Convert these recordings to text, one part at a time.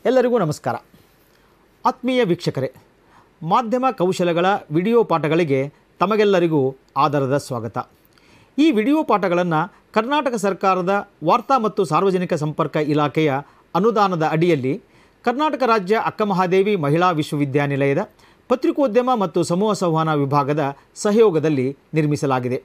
ಎಲ್ಲರಿಗೂ ನಮಸ್ಕಾರ ಆತ್ಮೀಯ ವೀಕ್ಷಕರೇ ಮಾಧ್ಯಮ ಕೌಶಲಗಳ ವಿಡಿಯೋ ಪಾಠಗಳಿಗೆ ತಮಗೆಲ್ಲರಿಗೂ ಆದರದ ಸ್ವಾಗತ ಈ ವಿಡಿಯೋ ಪಾಠಗಳನ್ನು ಕರ್ನಾಟಕ ಸರ್ಕಾರದ ವಾರ್ತಾ ಮತ್ತು ಸಾರ್ವಜನಿಕ ಸಂಪರ್ಕ ಇಲಾಖೆಯ ಅನುದಾನದ ಅಡಿಯಲ್ಲಿ ಕರ್ನಾಟಕ ರಾಜ್ಯ ಅಕ್ಕಮಹಾದೇವಿ ಮಹಿಳಾ ವಿಶ್ವವಿದ್ಯಾನಿಲಯದ ಪತ್ರಿಕೋದ್ಯಮ ಮತ್ತು ಸಮೂಹ ಸಂವಹನ ವಿಭಾಗದ ಸಹಯೋಗದಲ್ಲಿ ನಿರ್ಮಿಸಲಾಗಿದೆ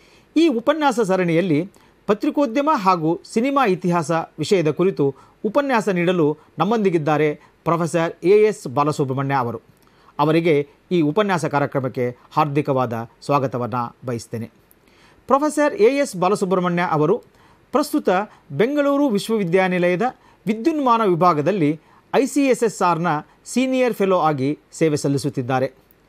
ಈ ಉಪನ್ಯಾಸ ಸರಣಿಯಲ್ಲಿ ಪತ್ರಿಕೋದ್ಯಮ ಹಾಗೂ ಸಿನಿಮಾ ಇತಿಹಾಸ ವಿಷಯದ ಕುರಿತು ಉಪನ್ಯಾಸ ನೀಡಲು ನಮ್ಮೊಂದಿಗಿದ್ದಾರೆ ಪ್ರೊಫೆಸರ್ ಎ ಎಸ್ ಬಾಲಸುಬ್ರಹ್ಮಣ್ಯ ಅವರು ಅವರಿಗೆ ಈ ಉಪನ್ಯಾಸ ಕಾರ್ಯಕ್ರಮಕ್ಕೆ ಹಾರ್ದಿಕವಾದ ಸ್ವಾಗತವನ್ನು ಬಯಸ್ತೇನೆ ಪ್ರೊಫೆಸರ್ ಎ ಎಸ್ ಬಾಲಸುಬ್ರಹ್ಮಣ್ಯ ಅವರು ಪ್ರಸ್ತುತ ಬೆಂಗಳೂರು ವಿಶ್ವವಿದ್ಯಾನಿಲಯದ ವಿದ್ಯುನ್ಮಾನ ವಿಭಾಗದಲ್ಲಿ ಐ ಸಿ ಎಸ್ ಎಸ್ ಆರ್ನ ಸೀನಿಯರ್ ಫೆಲೋ ಆಗಿ ಸೇವೆ ಸಲ್ಲಿಸುತ್ತಿದ್ದಾರೆ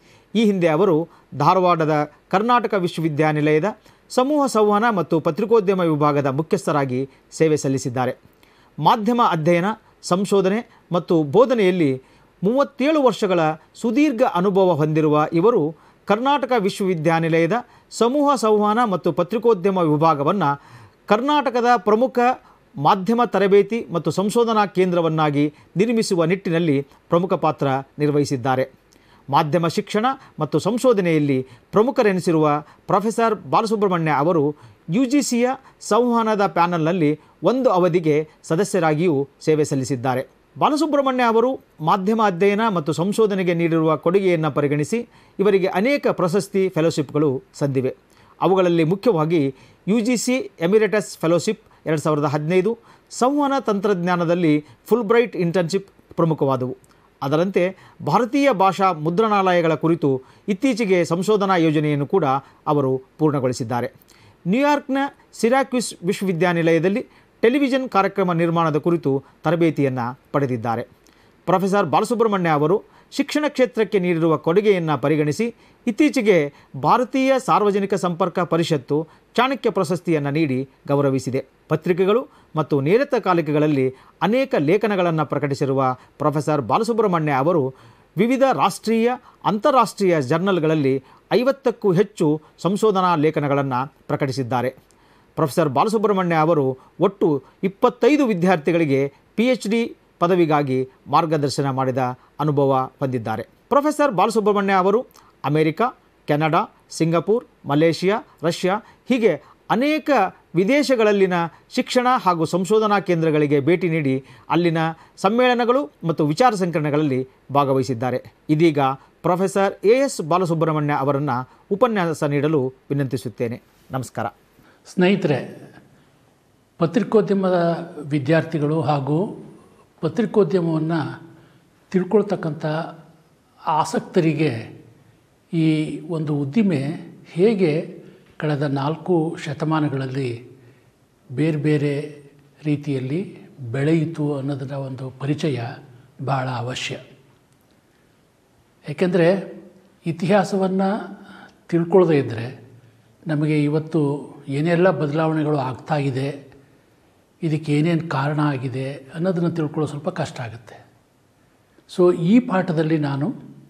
ಈ ಹಿಂದೆ ಅವರು ಧಾರವಾಡದ ಕರ್ನಾಟಕ ವಿಶ್ವವಿದ್ಯಾನಿಲಯದ ಸಮೂಹ ಸಂವಹನ ಮತ್ತು ಪತ್ರಿಕೋದ್ಯಮ ವಿಭಾಗದ ಮುಖ್ಯಸ್ಥರಾಗಿ ಸೇವೆ ಸಲ್ಲಿಸಿದ್ದಾರೆ ಮಾಧ್ಯಮ ಅಧ್ಯಯನ ಸಂಶೋಧನೆ ಮತ್ತು ಬೋಧನೆಯಲ್ಲಿ ಮೂವತ್ತೇಳು ವರ್ಷಗಳ ಸುದೀರ್ಘ ಅನುಭವ ಹೊಂದಿರುವ ಇವರು ಕರ್ನಾಟಕ ವಿಶ್ವವಿದ್ಯಾನಿಲಯದ ಸಮೂಹ ಸಂವಹನ ಮತ್ತು ಪತ್ರಿಕೋದ್ಯಮ ವಿಭಾಗವನ್ನು ಕರ್ನಾಟಕದ ಪ್ರಮುಖ ಮಾಧ್ಯಮ ತರಬೇತಿ ಮತ್ತು ಸಂಶೋಧನಾ ಕೇಂದ್ರವನ್ನಾಗಿ ನಿರ್ಮಿಸುವ ನಿಟ್ಟಿನಲ್ಲಿ ಪ್ರಮುಖ ಪಾತ್ರ ನಿರ್ವಹಿಸಿದ್ದಾರೆ ಮಾಧ್ಯಮ ಶಿಕ್ಷಣ ಮತ್ತು ಸಂಶೋಧನೆಯಲ್ಲಿ ಪ್ರಮುಖರೆನಿಸಿರುವ ಪ್ರೊಫೆಸರ್ ಬಾಲಸುಬ್ರಹ್ಮಣ್ಯ ಅವರು ಯು ಜಿ ಸಿಯ ಸಂವಹನದ ಪ್ಯಾನಲ್ನಲ್ಲಿ ಒಂದು ಅವಧಿಗೆ ಸದಸ್ಯರಾಗಿಯೂ ಸೇವೆ ಸಲ್ಲಿಸಿದ್ದಾರೆ ಬಾಲಸುಬ್ರಹ್ಮಣ್ಯ ಅವರು ಮಾಧ್ಯಮ ಅಧ್ಯಯನ ಮತ್ತು ಸಂಶೋಧನೆಗೆ ನೀಡಿರುವ ಕೊಡುಗೆಯನ್ನು ಪರಿಗಣಿಸಿ ಇವರಿಗೆ ಅನೇಕ ಪ್ರಶಸ್ತಿ ಫೆಲೋಶಿಪ್ಗಳು ಸಂದಿವೆ ಅವುಗಳಲ್ಲಿ ಮುಖ್ಯವಾಗಿ U G C emeritus fellowship ಎರಡು ಸಾವಿರದ ಹದಿನೈದು ಸಂವಹನ ತಂತ್ರಜ್ಞಾನದಲ್ಲಿ ಫುಲ್ಬ್ರೈಟ್ ಇಂಟರ್ನ್ಶಿಪ್ ಪ್ರಮುಖವಾದವು ಅದರಂತೆ ಭಾರತೀಯ ಭಾಷಾ ಮುದ್ರಣಾಲಯಗಳ ಕುರಿತು ಇತ್ತೀಚೆಗೆ ಸಂಶೋಧನಾ ಯೋಜನೆಯನ್ನು ಕೂಡ ಅವರು ಪೂರ್ಣಗೊಳಿಸಿದ್ದಾರೆ ನ್ಯೂಯಾರ್ಕ್ನ ಸಿರಾಕ್ಯೂಸ್ ವಿಶ್ವವಿದ್ಯಾನಿಲಯದಲ್ಲಿ ಟೆಲಿವಿಷನ್ ಕಾರ್ಯಕ್ರಮ ನಿರ್ಮಾಣದ ಕುರಿತು ತರಬೇತಿಯನ್ನು ಪಡೆದಿದ್ದಾರೆ ಪ್ರೊಫೆಸರ್ ಬಾಲಸುಬ್ರಹ್ಮಣ್ಯ ಅವರು ಶಿಕ್ಷಣ ಕ್ಷೇತ್ರಕ್ಕೆ ನೀಡಿರುವ ಕೊಡುಗೆಯನ್ನು ಪರಿಗಣಿಸಿ ಇತ್ತೀಚೆಗೆ ಭಾರತೀಯ ಸಾರ್ವಜನಿಕ ಸಂಪರ್ಕ ಪರಿಷತ್ತು ಚಾಣಕ್ಯ ಪ್ರಶಸ್ತಿಯನ್ನು ನೀಡಿ ಗೌರವಿಸಿದೆ ಪತ್ರಿಕೆಗಳು ಮತ್ತು ನಿಯತಕಾಲಿಕೆಗಳಲ್ಲಿ ಅನೇಕ ಲೇಖನಗಳನ್ನು ಪ್ರಕಟಿಸಿರುವ ಪ್ರೊಫೆಸರ್ ಬಾಲಸುಬ್ರಹ್ಮಣ್ಯ ಅವರು ವಿವಿಧ ರಾಷ್ಟ್ರೀಯ ಅಂತಾರಾಷ್ಟ್ರೀಯ ಜರ್ನಲ್ಗಳಲ್ಲಿ ಐವತ್ತಕ್ಕೂ ಹೆಚ್ಚು ಸಂಶೋಧನಾ ಲೇಖನಗಳನ್ನು ಪ್ರಕಟಿಸಿದ್ದಾರೆ ಪ್ರೊಫೆಸರ್ ಬಾಲಸುಬ್ರಹ್ಮಣ್ಯ ಅವರು ಒಟ್ಟು ಇಪ್ಪತ್ತೈದು ವಿದ್ಯಾರ್ಥಿಗಳಿಗೆ ಪಿ ಎಚ್ ಡಿ ಪದವಿಗಾಗಿ ಮಾರ್ಗದರ್ಶನ ಮಾಡಿದ ಅನುಭವ ಹೊಂದಿದ್ದಾರೆ ಪ್ರೊಫೆಸರ್ ಬಾಲಸುಬ್ರಹ್ಮಣ್ಯ ಅವರು America Canada Singapore Malaysia Russia ಹೀಗೆ ಅನೇಕ ವಿದೇಶಗಳಲ್ಲಿನ ಶಿಕ್ಷಣ ಹಾಗೂ ಸಂಶೋಧನಾ ಕೇಂದ್ರಗಳಿಗೆ ಭೇಟಿ ನೀಡಿ ಅಲ್ಲಿನ ಸಮ್ಮೇಳನಗಳು ಮತ್ತು ವಿಚಾರ ಸಂಕಿರಣಗಳಲ್ಲಿ ಭಾಗವಹಿಸಿದ್ದಾರೆ ಇದೀಗ ಪ್ರೊಫೆಸರ್ ಎ ಎಸ್ ಬಾಲಸುಬ್ರಹ್ಮಣ್ಯ ಅವರನ್ನು ಉಪನ್ಯಾಸ ನೀಡಲು ವಿನಂತಿಸುತ್ತೇನೆ ನಮಸ್ಕಾರ ಸ್ನೇಹಿತರೆ ಪತ್ರಿಕೋದ್ಯಮದ ವಿದ್ಯಾರ್ಥಿಗಳು ಹಾಗೂ ಪತ್ರಿಕೋದ್ಯಮವನ್ನು ತಿಳ್ಕೊಳ್ತಕ್ಕಂಥ ಆಸಕ್ತರಿಗೆ ಈ ಒಂದು ಉದ್ದಿಮೆ ಹೇಗೆ ಕಳೆದ ನಾಲ್ಕು ಶತಮಾನಗಳಲ್ಲಿ ಬೇರೆ ಬೇರೆ ರೀತಿಯಲ್ಲಿ ಬೆಳೆಯಿತು ಅನ್ನೋದರ ಒಂದು ಪರಿಚಯ ಬಹಳ ಅವಶ್ಯ ಏಕೆಂದರೆ ಇತಿಹಾಸವನ್ನು ತಿಳ್ಕೊಳ್ಳದೇ ಇದ್ದರೆ ನಮಗೆ ಇವತ್ತು ಏನೆಲ್ಲ ಬದಲಾವಣೆಗಳು ಆಗ್ತಾ ಇದೆ ಇದಕ್ಕೆ ಏನೇನು ಕಾರಣ ಆಗಿದೆ ಅನ್ನೋದನ್ನು ತಿಳ್ಕೊಳ್ಳೋ ಸ್ವಲ್ಪ ಕಷ್ಟ ಆಗುತ್ತೆ ಸೊ ಈ ಪಾಠದಲ್ಲಿ ನಾನು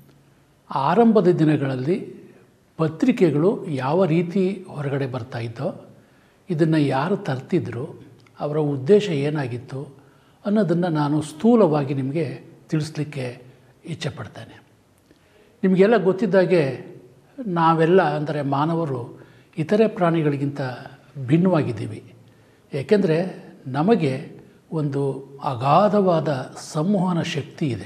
ಆರಂಭದ ದಿನಗಳಲ್ಲಿ ಪತ್ರಿಕೆಗಳು ಯಾವ ರೀತಿ ಹೊರಗಡೆ ಬರ್ತಾ ಇದ್ದೋ ಇದನ್ನು ಯಾರು ತರ್ತಿದ್ರು ಅವರ ಉದ್ದೇಶ ಏನಾಗಿತ್ತು ಅನ್ನೋದನ್ನು ನಾನು ಸ್ಥೂಲವಾಗಿ ನಿಮಗೆ ತಿಳಿಸ್ಲಿಕ್ಕೆ ಇಚ್ಛೆಪಡ್ತೇನೆ ನಿಮಗೆಲ್ಲ ಗೊತ್ತಿದ್ದಾಗೆ ನಾವೆಲ್ಲ ಅಂದರೆ ಮಾನವರು ಇತರೆ ಪ್ರಾಣಿಗಳಿಗಿಂತ ಭಿನ್ನವಾಗಿದ್ದೀವಿ ಏಕೆಂದರೆ ನಮಗೆ ಒಂದು ಅಗಾಧವಾದ ಸಂವಹನ ಶಕ್ತಿ ಇದೆ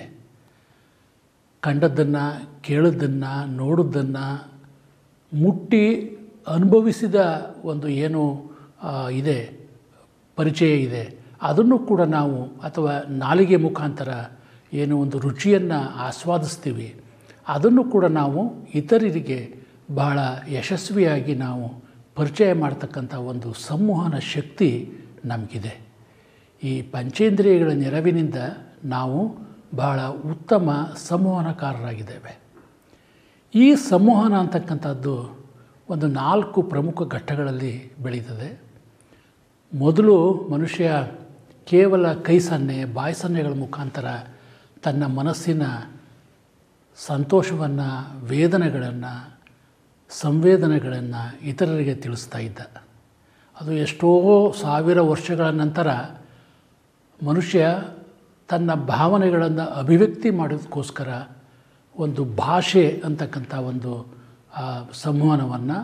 ಕಂಡದ್ದನ್ನು ಕೇಳಿದ್ದನ್ನು ನೋಡಿದ್ದನ್ನು ಮುಟ್ಟಿ ಅನುಭವಿಸಿದ ಒಂದು ಏನು ಆ, ಇದೆ ಪರಿಚಯ ಇದೆ ಅದನ್ನು ಕೂಡ ನಾವು ಅಥವಾ ನಾಲಿಗೆ ಮುಖಾಂತರ ಏನು ಒಂದು ರುಚಿಯನ್ನು ಆಸ್ವಾದಿಸ್ತೀವಿ ಅದನ್ನು ಕೂಡ ನಾವು ಇತರರಿಗೆ ಬಹಳ ಯಶಸ್ವಿಯಾಗಿ ನಾವು ಪರಿಚಯ ಮಾಡ್ತಕ್ಕಂಥ ಒಂದು ಸಂವಹನ ಶಕ್ತಿ ನಮಗಿದೆ ಈ ಪಂಚೇಂದ್ರಿಯಗಳ ನೆರವಿನಿಂದ ನಾವು ಬಹಳ ಉತ್ತಮ ಸಂವಹನಕಾರರಾಗಿದ್ದೇವೆ ಈ ಸಂವಹನ ಅಂತಕ್ಕಂಥದ್ದು ಒಂದು ನಾಲ್ಕು ಪ್ರಮುಖ ಘಟ್ಟಗಳಲ್ಲಿ ಬೆಳೀತದೆ ಮೊದಲು ಮನುಷ್ಯ ಕೇವಲ ಕೈ ಸನ್ನೆ ಬಾಯಿ ಸನ್ನೆಗಳ ಮುಖಾಂತರ ತನ್ನ ಮನಸ್ಸಿನ ಸಂತೋಷವನ್ನು ವೇದನೆಗಳನ್ನು ಸಂವೇದನೆಗಳನ್ನು ಇತರರಿಗೆ ತಿಳಿಸ್ತಾ ಇದ್ದ ಅದು ಎಷ್ಟೋ ಸಾವಿರ ವರ್ಷಗಳ ನಂತರ ಮನುಷ್ಯ ತನ್ನ ಭಾವನೆಗಳನ್ನು ಅಭಿವ್ಯಕ್ತಿ ಮಾಡೋದಕ್ಕೋಸ್ಕರ ಒಂದು ಭಾಷೆ ಅಂತಕ್ಕಂಥ ಒಂದು ಆ, ಸಂವಹನವನ್ನು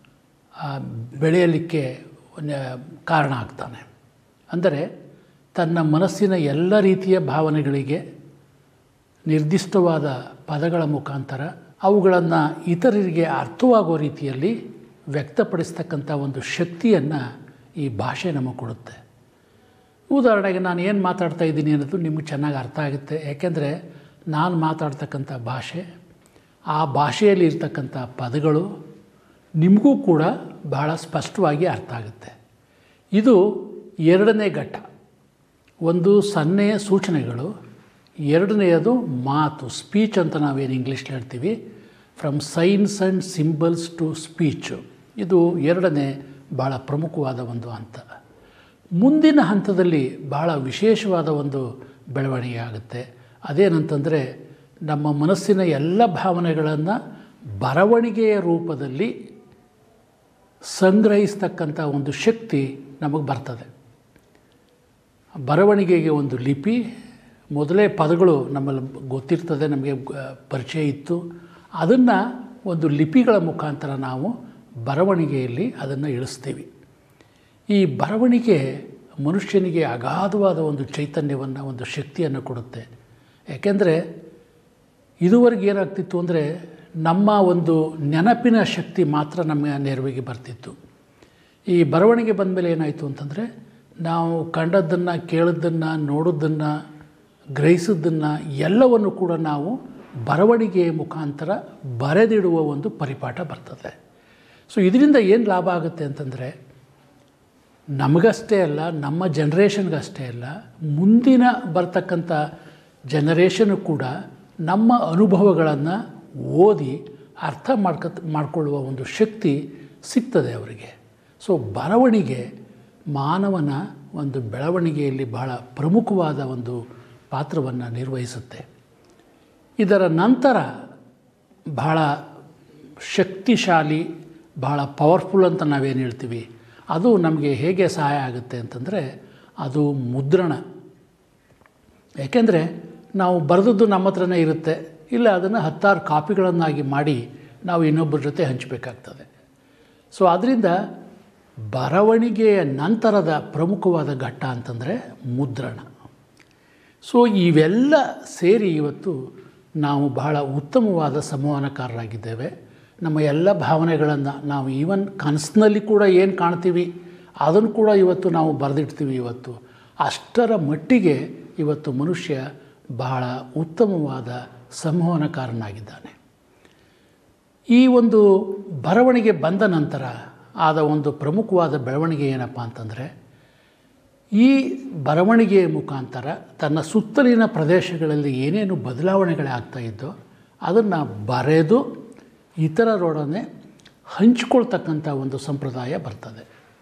ಬೆಳೆಯಲಿಕ್ಕೆ ಒಂದು ಕಾರಣ ಆಗ್ತಾನೆ ಅಂದರೆ ತನ್ನ ಮನಸ್ಸಿನ ಎಲ್ಲ ರೀತಿಯ ಭಾವನೆಗಳಿಗೆ ನಿರ್ದಿಷ್ಟವಾದ ಪದಗಳ ಮುಖಾಂತರ ಅವುಗಳನ್ನು ಇತರರಿಗೆ ಅರ್ಥವಾಗೋ ರೀತಿಯಲ್ಲಿ ವ್ಯಕ್ತಪಡಿಸ್ತಕ್ಕಂಥ ಒಂದು ಶಕ್ತಿಯನ್ನು ಈ ಭಾಷೆ ನಮಗೆ ಕೊಡುತ್ತೆ ಉದಾಹರಣೆಗೆ ನಾನು ಏನು ಮಾತಾಡ್ತಾ ಇದ್ದೀನಿ ಅನ್ನೋದು ನಿಮಗೆ ಚೆನ್ನಾಗಿ ಅರ್ಥ ಆಗುತ್ತೆ ಯಾಕೆಂದರೆ ನಾನು ಮಾತಾಡ್ತಕ್ಕಂಥ ಭಾಷೆ ಆ ಭಾಷೆಯಲ್ಲಿ ಇರ್ತಕ್ಕಂಥ ಪದಗಳು ನಿಮಗೂ ಕೂಡ ಬಹಳ ಸ್ಪಷ್ಟವಾಗಿ ಅರ್ಥ ಆಗುತ್ತೆ ಇದು ಎರಡನೇ ಘಟ್ಟ ಒಂದು ಸನ್ನೆಯ ಸೂಚನೆಗಳು ಎರಡನೆಯದು ಮಾತು ಸ್ಪೀಚ್ ಅಂತ ನಾವೇನು ಇಂಗ್ಲೀಷ್ ಹೇಳ್ತೀವಿ from signs and symbols to speech ಇದು ಎರಡನೇ ಭಾಳ ಪ್ರಮುಖವಾದ ಒಂದು ಹಂತ ಮುಂದಿನ ಹಂತದಲ್ಲಿ ಬಹಳ ವಿಶೇಷವಾದ ಒಂದು ಬೆಳವಣಿಗೆ ಆಗುತ್ತೆ ಅದೇನಂತಂದರೆ ನಮ್ಮ ಮನಸ್ಸಿನ ಎಲ್ಲ ಭಾವನೆಗಳನ್ನು ಬರವಣಿಗೆಯ ರೂಪದಲ್ಲಿ ಸಂಗ್ರಹಿಸ್ತಕ್ಕಂಥ ಒಂದು ಶಕ್ತಿ ನಮಗೆ ಬರ್ತದೆ ಬರವಣಿಗೆಗೆ ಒಂದು ಲಿಪಿ ಮೊದಲೇ ಪದಗಳು ನಮ್ಮಲ್ಲಿ ಗೊತ್ತಿರ್ತದೆ ನಮಗೆ ಗ- ಪರಿಚಯ ಇತ್ತು ಅದನ್ನು ಒಂದು ಲಿಪಿಗಳ ಮುಖಾಂತರ ನಾವು ಬರವಣಿಗೆಯಲ್ಲಿ ಅದನ್ನು ಇಳಿಸ್ತೀವಿ ಈ ಬರವಣಿಗೆ ಮನುಷ್ಯನಿಗೆ ಅಗಾಧವಾದ ಒಂದು ಚೈತನ್ಯವನ್ನು ಒಂದು ಶಕ್ತಿಯನ್ನು ಕೊಡುತ್ತೆ ಯಾಕೆಂದರೆ ಇದುವರೆಗೆ ಏನಾಗ್ತಿತ್ತು ಅಂದರೆ ನಮ್ಮ ಒಂದು ನೆನಪಿನ ಶಕ್ತಿ ಮಾತ್ರ ನಮ್ಮ ನೆರವಿಗೆ ಬರ್ತಿತ್ತು ಈ ಬರವಣಿಗೆ ಬಂದ ಮೇಲೆ ಏನಾಯಿತು ಅಂತಂದರೆ ನಾವು ಕಂಡದ್ದನ್ನು ಕೇಳಿದ್ದನ್ನು ನೋಡಿದ್ದನ್ನು ಗ್ರಹಿಸಿದ್ದನ್ನು ಎಲ್ಲವನ್ನು ಕೂಡ ನಾವು ಬರವಣಿಗೆಯ ಮುಖಾಂತರ ಬರೆದಿಡುವ ಒಂದು ಪರಿಪಾಠ ಬರ್ತದೆ ಸೊ ಇದರಿಂದ ಏನು ಲಾಭ ಆಗುತ್ತೆ ಅಂತಂದರೆ ನಮಗಷ್ಟೇ ಅಲ್ಲ ನಮ್ಮ ಜನ್ರೇಷನ್ಗಷ್ಟೇ ಅಲ್ಲ ಮುಂದಿನ ಬರ್ತಕ್ಕಂಥ ಜನರೇಷನು ಕೂಡ ನಮ್ಮ ಅನುಭವಗಳನ್ನು ಓದಿ ಅರ್ಥ ಮಾಡ್ಕ ಮಾಡಿಕೊಳ್ಳುವ ಒಂದು ಶಕ್ತಿ ಸಿಗ್ತದೆ ಅವರಿಗೆ ಸೊ ಬರವಣಿಗೆ ಮಾನವನ ಒಂದು ಬೆಳವಣಿಗೆಯಲ್ಲಿ ಬಹಳ ಪ್ರಮುಖವಾದ ಒಂದು ಪಾತ್ರವನ್ನು ನಿರ್ವಹಿಸುತ್ತೆ ಇದರ ನಂತರ ಬಹಳ ಶಕ್ತಿಶಾಲಿ ಬಹಳ ಪವರ್ಫುಲ್ ಅಂತ ನಾವೇನು ಹೇಳ್ತೀವಿ ಅದು ನಮಗೆ ಹೇಗೆ ಸಹಾಯ ಆಗುತ್ತೆ ಅಂತಂದರೆ ಅದು ಮುದ್ರಣ ಯಾಕೆಂದರೆ ನಾವು ಬರೆದದ್ದು ನಮ್ಮ ಹತ್ರನೇ ಇರುತ್ತೆ ಇಲ್ಲ ಅದನ್ನು ಹತ್ತಾರು ಕಾಪಿಗಳನ್ನಾಗಿ ಮಾಡಿ ನಾವು ಇನ್ನೊಬ್ಬರ ಜೊತೆ ಹಂಚಬೇಕಾಗ್ತದೆ ಸೊ ಅದರಿಂದ ಬರವಣಿಗೆಯ ನಂತರದ ಪ್ರಮುಖವಾದ ಘಟ್ಟ ಅಂತಂದರೆ ಮುದ್ರಣ ಸೊ ಇವೆಲ್ಲ ಸೇರಿ ಇವತ್ತು ನಾವು ಬಹಳ ಉತ್ತಮವಾದ ಸಂವಹನಕಾರರಾಗಿದ್ದೇವೆ ನಮ್ಮ ಎಲ್ಲ ಭಾವನೆಗಳನ್ನು ನಾವು ಈವನ್ ಕನಸಿನಲ್ಲಿ ಕೂಡ ಏನು ಕಾಣ್ತೀವಿ ಅದನ್ನು ಕೂಡ ಇವತ್ತು ನಾವು ಬರೆದಿಡ್ತೀವಿ ಇವತ್ತು ಅಷ್ಟರ ಮಟ್ಟಿಗೆ ಇವತ್ತು ಮನುಷ್ಯ ಬಹಳ ಉತ್ತಮವಾದ ಸಂವಹನಕಾರನಾಗಿದ್ದಾನೆ ಈ ಒಂದು ಬರವಣಿಗೆ ಬಂದ ನಂತರ ಆದ ಒಂದು ಪ್ರಮುಖವಾದ ಬೆಳವಣಿಗೆ ಏನಪ್ಪ ಅಂತಂದರೆ ಈ ಬರವಣಿಗೆಯ ಮುಖಾಂತರ ತನ್ನ ಸುತ್ತಲಿನ ಪ್ರದೇಶಗಳಲ್ಲಿ ಏನೇನು ಬದಲಾವಣೆಗಳೇ ಆಗ್ತಾ ಇದ್ದೋ ಅದನ್ನು ಬರೆದು ಇತರರೊಡನೆ ಹಂಚಿಕೊಳ್ತಕ್ಕಂಥ ಒಂದು ಸಂಪ್ರದಾಯ ಬರ್ತದೆ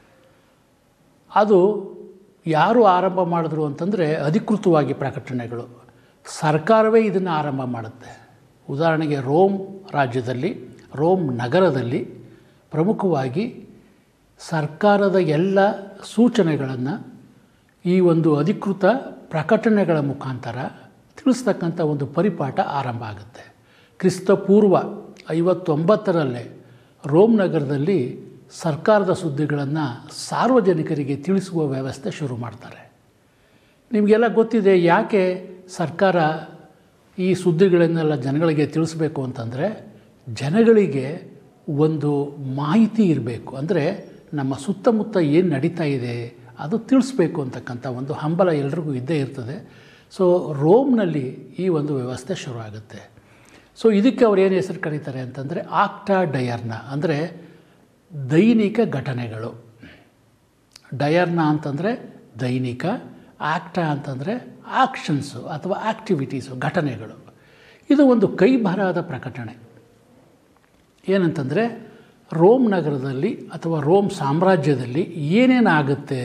ಅದು ಯಾರು ಆರಂಭ ಮಾಡಿದ್ರು ಅಂತಂದರೆ ಅಧಿಕೃತವಾಗಿ ಪ್ರಕಟಣೆಗಳು ಸರ್ಕಾರವೇ ಇದನ್ನು ಆರಂಭ ಮಾಡುತ್ತೆ ಉದಾಹರಣೆಗೆ ರೋಮ್ ರಾಜ್ಯದಲ್ಲಿ ರೋಮ್ ನಗರದಲ್ಲಿ ಪ್ರಮುಖವಾಗಿ ಸರ್ಕಾರದ ಎಲ್ಲ ಸೂಚನೆಗಳನ್ನು ಈ ಒಂದು ಅಧಿಕೃತ ಪ್ರಕಟಣೆಗಳ ಮುಖಾಂತರ ತಿಳಿಸ್ತಕ್ಕಂಥ ಒಂದು ಪರಿಪಾಠ ಆರಂಭ ಆಗುತ್ತೆ ಕ್ರಿಸ್ತಪೂರ್ವ ಐವತ್ತೊಂಬತ್ತರಲ್ಲೇ ರೋಮ್ ನಗರದಲ್ಲಿ ಸರ್ಕಾರದ ಸುದ್ದಿಗಳನ್ನು ಸಾರ್ವಜನಿಕರಿಗೆ ತಿಳಿಸುವ ವ್ಯವಸ್ಥೆ ಶುರು ಮಾಡ್ತಾರೆ ನಿಮಗೆಲ್ಲ ಗೊತ್ತಿದೆ ಯಾಕೆ ಸರ್ಕಾರ ಈ ಸುದ್ದಿಗಳನ್ನೆಲ್ಲ ಜನಗಳಿಗೆ ತಿಳಿಸ್ಬೇಕು ಅಂತಂದರೆ ಜನಗಳಿಗೆ ಒಂದು ಮಾಹಿತಿ ಇರಬೇಕು ಅಂದರೆ ನಮ್ಮ ಸುತ್ತಮುತ್ತ ಏನು ನಡೀತಾ ಇದೆ ಅದು ತಿಳಿಸ್ಬೇಕು ಅಂತಕ್ಕಂಥ ಒಂದು ಹಂಬಲ ಎಲ್ರಿಗೂ ಇದ್ದೇ ಇರ್ತದೆ ಸೊ ರೋಮ್ನಲ್ಲಿ ಈ ಒಂದು ವ್ಯವಸ್ಥೆ ಶುರು ಆಗುತ್ತೆ ಸೊ ಇದಕ್ಕೆ ಅವ್ರು ಏನು ಹೆಸರು ಕರೀತಾರೆ ಅಂತಂದರೆ ಆಕ್ಟಾ ಡಯರ್ನ ಅಂದರೆ ದೈನಿಕ ಘಟನೆಗಳು ಡಯರ್ನ ಅಂತಂದರೆ ದೈನಿಕ ಆಕ್ಟಾ ಅಂತಂದರೆ ಆಕ್ಷನ್ಸು ಅಥವಾ ಆಕ್ಟಿವಿಟೀಸು ಘಟನೆಗಳು ಇದು ಒಂದು ಕೈ ಬರಹದ ಪ್ರಕಟಣೆ ಏನಂತಂದರೆ ರೋಮ್ ನಗರದಲ್ಲಿ ಅಥವಾ ರೋಮ್ ಸಾಮ್ರಾಜ್ಯದಲ್ಲಿ ಏನೇನಾಗುತ್ತೆ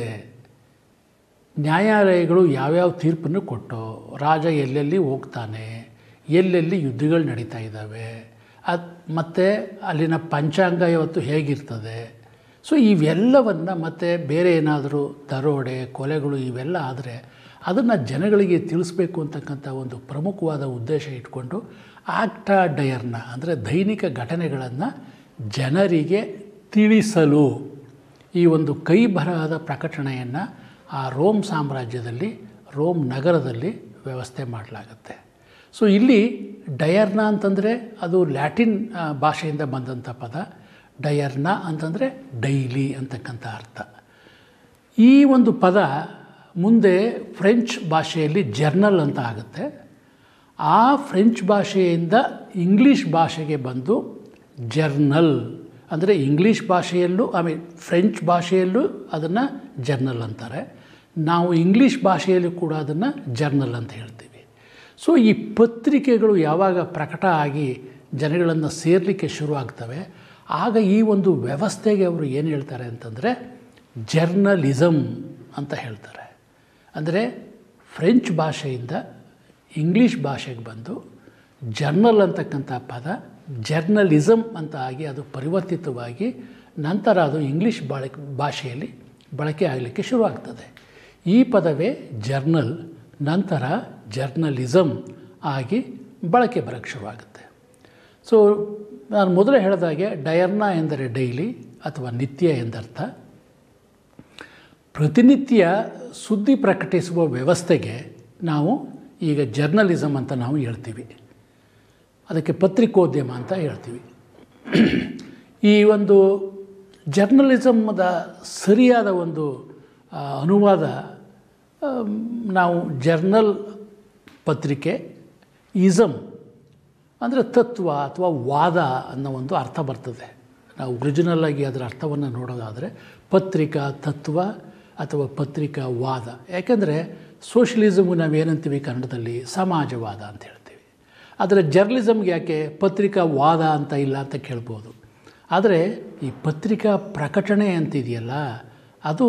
ನ್ಯಾಯಾಲಯಗಳು ಯಾವ್ಯಾವ ತೀರ್ಪನ್ನು ಕೊಟ್ಟು ರಾಜ ಎಲ್ಲೆಲ್ಲಿ ಹೋಗ್ತಾನೆ ಎಲ್ಲೆಲ್ಲಿ ಯುದ್ಧಗಳು ನಡೀತಾ ಇದ್ದಾವೆ ಅದು ಮತ್ತು ಅಲ್ಲಿನ ಪಂಚಾಂಗ ಇವತ್ತು ಹೇಗಿರ್ತದೆ ಸೊ ಇವೆಲ್ಲವನ್ನು ಮತ್ತು ಬೇರೆ ಏನಾದರೂ ದರೋಡೆ ಕೊಲೆಗಳು ಇವೆಲ್ಲ ಆದರೆ ಅದನ್ನು ಜನಗಳಿಗೆ ತಿಳಿಸ್ಬೇಕು ಅಂತಕ್ಕಂಥ ಒಂದು ಪ್ರಮುಖವಾದ ಉದ್ದೇಶ ಇಟ್ಕೊಂಡು ಆಕ್ಟಾ ಡಯರ್ನ ಅಂದರೆ ದೈನಿಕ ಘಟನೆಗಳನ್ನು ಜನರಿಗೆ ತಿಳಿಸಲು ಈ ಒಂದು ಕೈ ಬರಹದ ಪ್ರಕಟಣೆಯನ್ನು ಆ ರೋಮ್ ಸಾಮ್ರಾಜ್ಯದಲ್ಲಿ ರೋಮ್ ನಗರದಲ್ಲಿ ವ್ಯವಸ್ಥೆ ಮಾಡಲಾಗುತ್ತೆ ಸೊ ಇಲ್ಲಿ ಡಯರ್ನ ಅಂತಂದರೆ ಅದು ಲ್ಯಾಟಿನ್ ಆ, ಭಾಷೆಯಿಂದ ಬಂದಂಥ ಪದ ಡಯರ್ನ ಅಂತಂದರೆ ಡೈಲಿ ಅಂತಕ್ಕಂಥ ಅರ್ಥ ಈ ಒಂದು ಪದ ಮುಂದೆ ಫ್ರೆಂಚ್ ಭಾಷೆಯಲ್ಲಿ ಜರ್ನಲ್ ಅಂತ ಆಗುತ್ತೆ ಆ ಫ್ರೆಂಚ್ ಭಾಷೆಯಿಂದ ಇಂಗ್ಲೀಷ್ ಭಾಷೆಗೆ ಬಂದು ಜರ್ನಲ್ ಅಂದರೆ ಇಂಗ್ಲೀಷ್ ಭಾಷೆಯಲ್ಲೂ ಆಮೇಲೆ ಫ್ರೆಂಚ್ ಭಾಷೆಯಲ್ಲೂ ಅದನ್ನು ಜರ್ನಲ್ ಅಂತಾರೆ ನಾವು ಇಂಗ್ಲೀಷ್ ಭಾಷೆಯಲ್ಲೂ ಕೂಡ ಅದನ್ನು ಜರ್ನಲ್ ಅಂತ ಹೇಳ್ತೀವಿ ಸೊ ಈ ಪತ್ರಿಕೆಗಳು ಯಾವಾಗ ಪ್ರಕಟ ಆಗಿ ಜನಗಳನ್ನು ಸೇರಲಿಕ್ಕೆ ಶುರು ಆಗ್ತವೆ ಆಗ ಈ ಒಂದು ವ್ಯವಸ್ಥೆಗೆ ಅವರು ಏನು ಹೇಳ್ತಾರೆ ಅಂತಂದರೆ ಜರ್ನಲಿಸಮ್ ಅಂತ ಹೇಳ್ತಾರೆ ಅಂದರೆ ಫ್ರೆಂಚ್ ಭಾಷೆಯಿಂದ ಇಂಗ್ಲೀಷ್ ಭಾಷೆಗೆ ಬಂದು ಜರ್ನಲ್ ಅಂತಕ್ಕಂಥ ಪದ ಜರ್ನಲಿಸಮ್ ಅಂತ ಆಗಿ ಅದು ಪರಿವರ್ತಿತವಾಗಿ ನಂತರ ಅದು ಇಂಗ್ಲೀಷ್ ಬಳಕೆ ಭಾಷೆಯಲ್ಲಿ ಬಳಕೆ ಆಗಲಿಕ್ಕೆ ಶುರುವಾಗ್ತದೆ ಈ ಪದವೇ ಜರ್ನಲ್ ನಂತರ ಜರ್ನಲಿಸಮ್ ಆಗಿ ಬಳಕೆ ಬರೋಕ್ಕೆ ಶುರುವಾಗುತ್ತೆ ಸೊ ನಾನು ಮೊದಲೇ ಹೇಳಿದಾಗೆ ಡಯರ್ನ ಎಂದರೆ ಡೈಲಿ ಅಥವಾ ನಿತ್ಯ ಎಂದರ್ಥ ಪ್ರತಿನಿತ್ಯ ಸುದ್ದಿ ಪ್ರಕಟಿಸುವ ವ್ಯವಸ್ಥೆಗೆ ನಾವು ಈಗ ಜರ್ನಲಿಸಮ್ ಅಂತ ನಾವು ಹೇಳ್ತೀವಿ ಅದಕ್ಕೆ ಪತ್ರಿಕೋದ್ಯಮ ಅಂತ ಹೇಳ್ತೀವಿ ಈ ಒಂದು ಜರ್ನಲಿಸಮ್ದ ಸರಿಯಾದ ಒಂದು ಆ, ಅನುವಾದ ಆಮ್, ನಾವು ಜರ್ನಲ್ ಪತ್ರಿಕೆ ಇಸಮ್ ಅಂದರೆ ತತ್ವ ಅಥವಾ ವಾದ ಅನ್ನೋ ಒಂದು ಅರ್ಥ ಬರ್ತದೆ ನಾವು ಒರಿಜಿನಲ್ ಆಗಿ ಅದರ ಅರ್ಥವನ್ನು ನೋಡೋದಾದರೆ ಪತ್ರಿಕಾ ತತ್ವ ಅಥವಾ ಪತ್ರಿಕಾ ವಾದ ಯಾಕೆಂದರೆ ಸೋಷಲಿಸಮ್ಗೆ ನಾವೇನಂತೀವಿ ಕನ್ನಡದಲ್ಲಿ ಸಮಾಜವಾದ ಅಂತ ಹೇಳ್ತೀವಿ ಆದರೆ ಜರ್ನಲಿಸಮ್ಗೆ ಯಾಕೆ ಪತ್ರಿಕಾ ವಾದ ಅಂತ ಇಲ್ಲ ಅಂತ ಕೇಳ್ಬೋದು ಆದರೆ ಈ ಪತ್ರಿಕಾ ಪ್ರಕಟಣೆ ಅಂತಿದೆಯಲ್ಲ ಅದು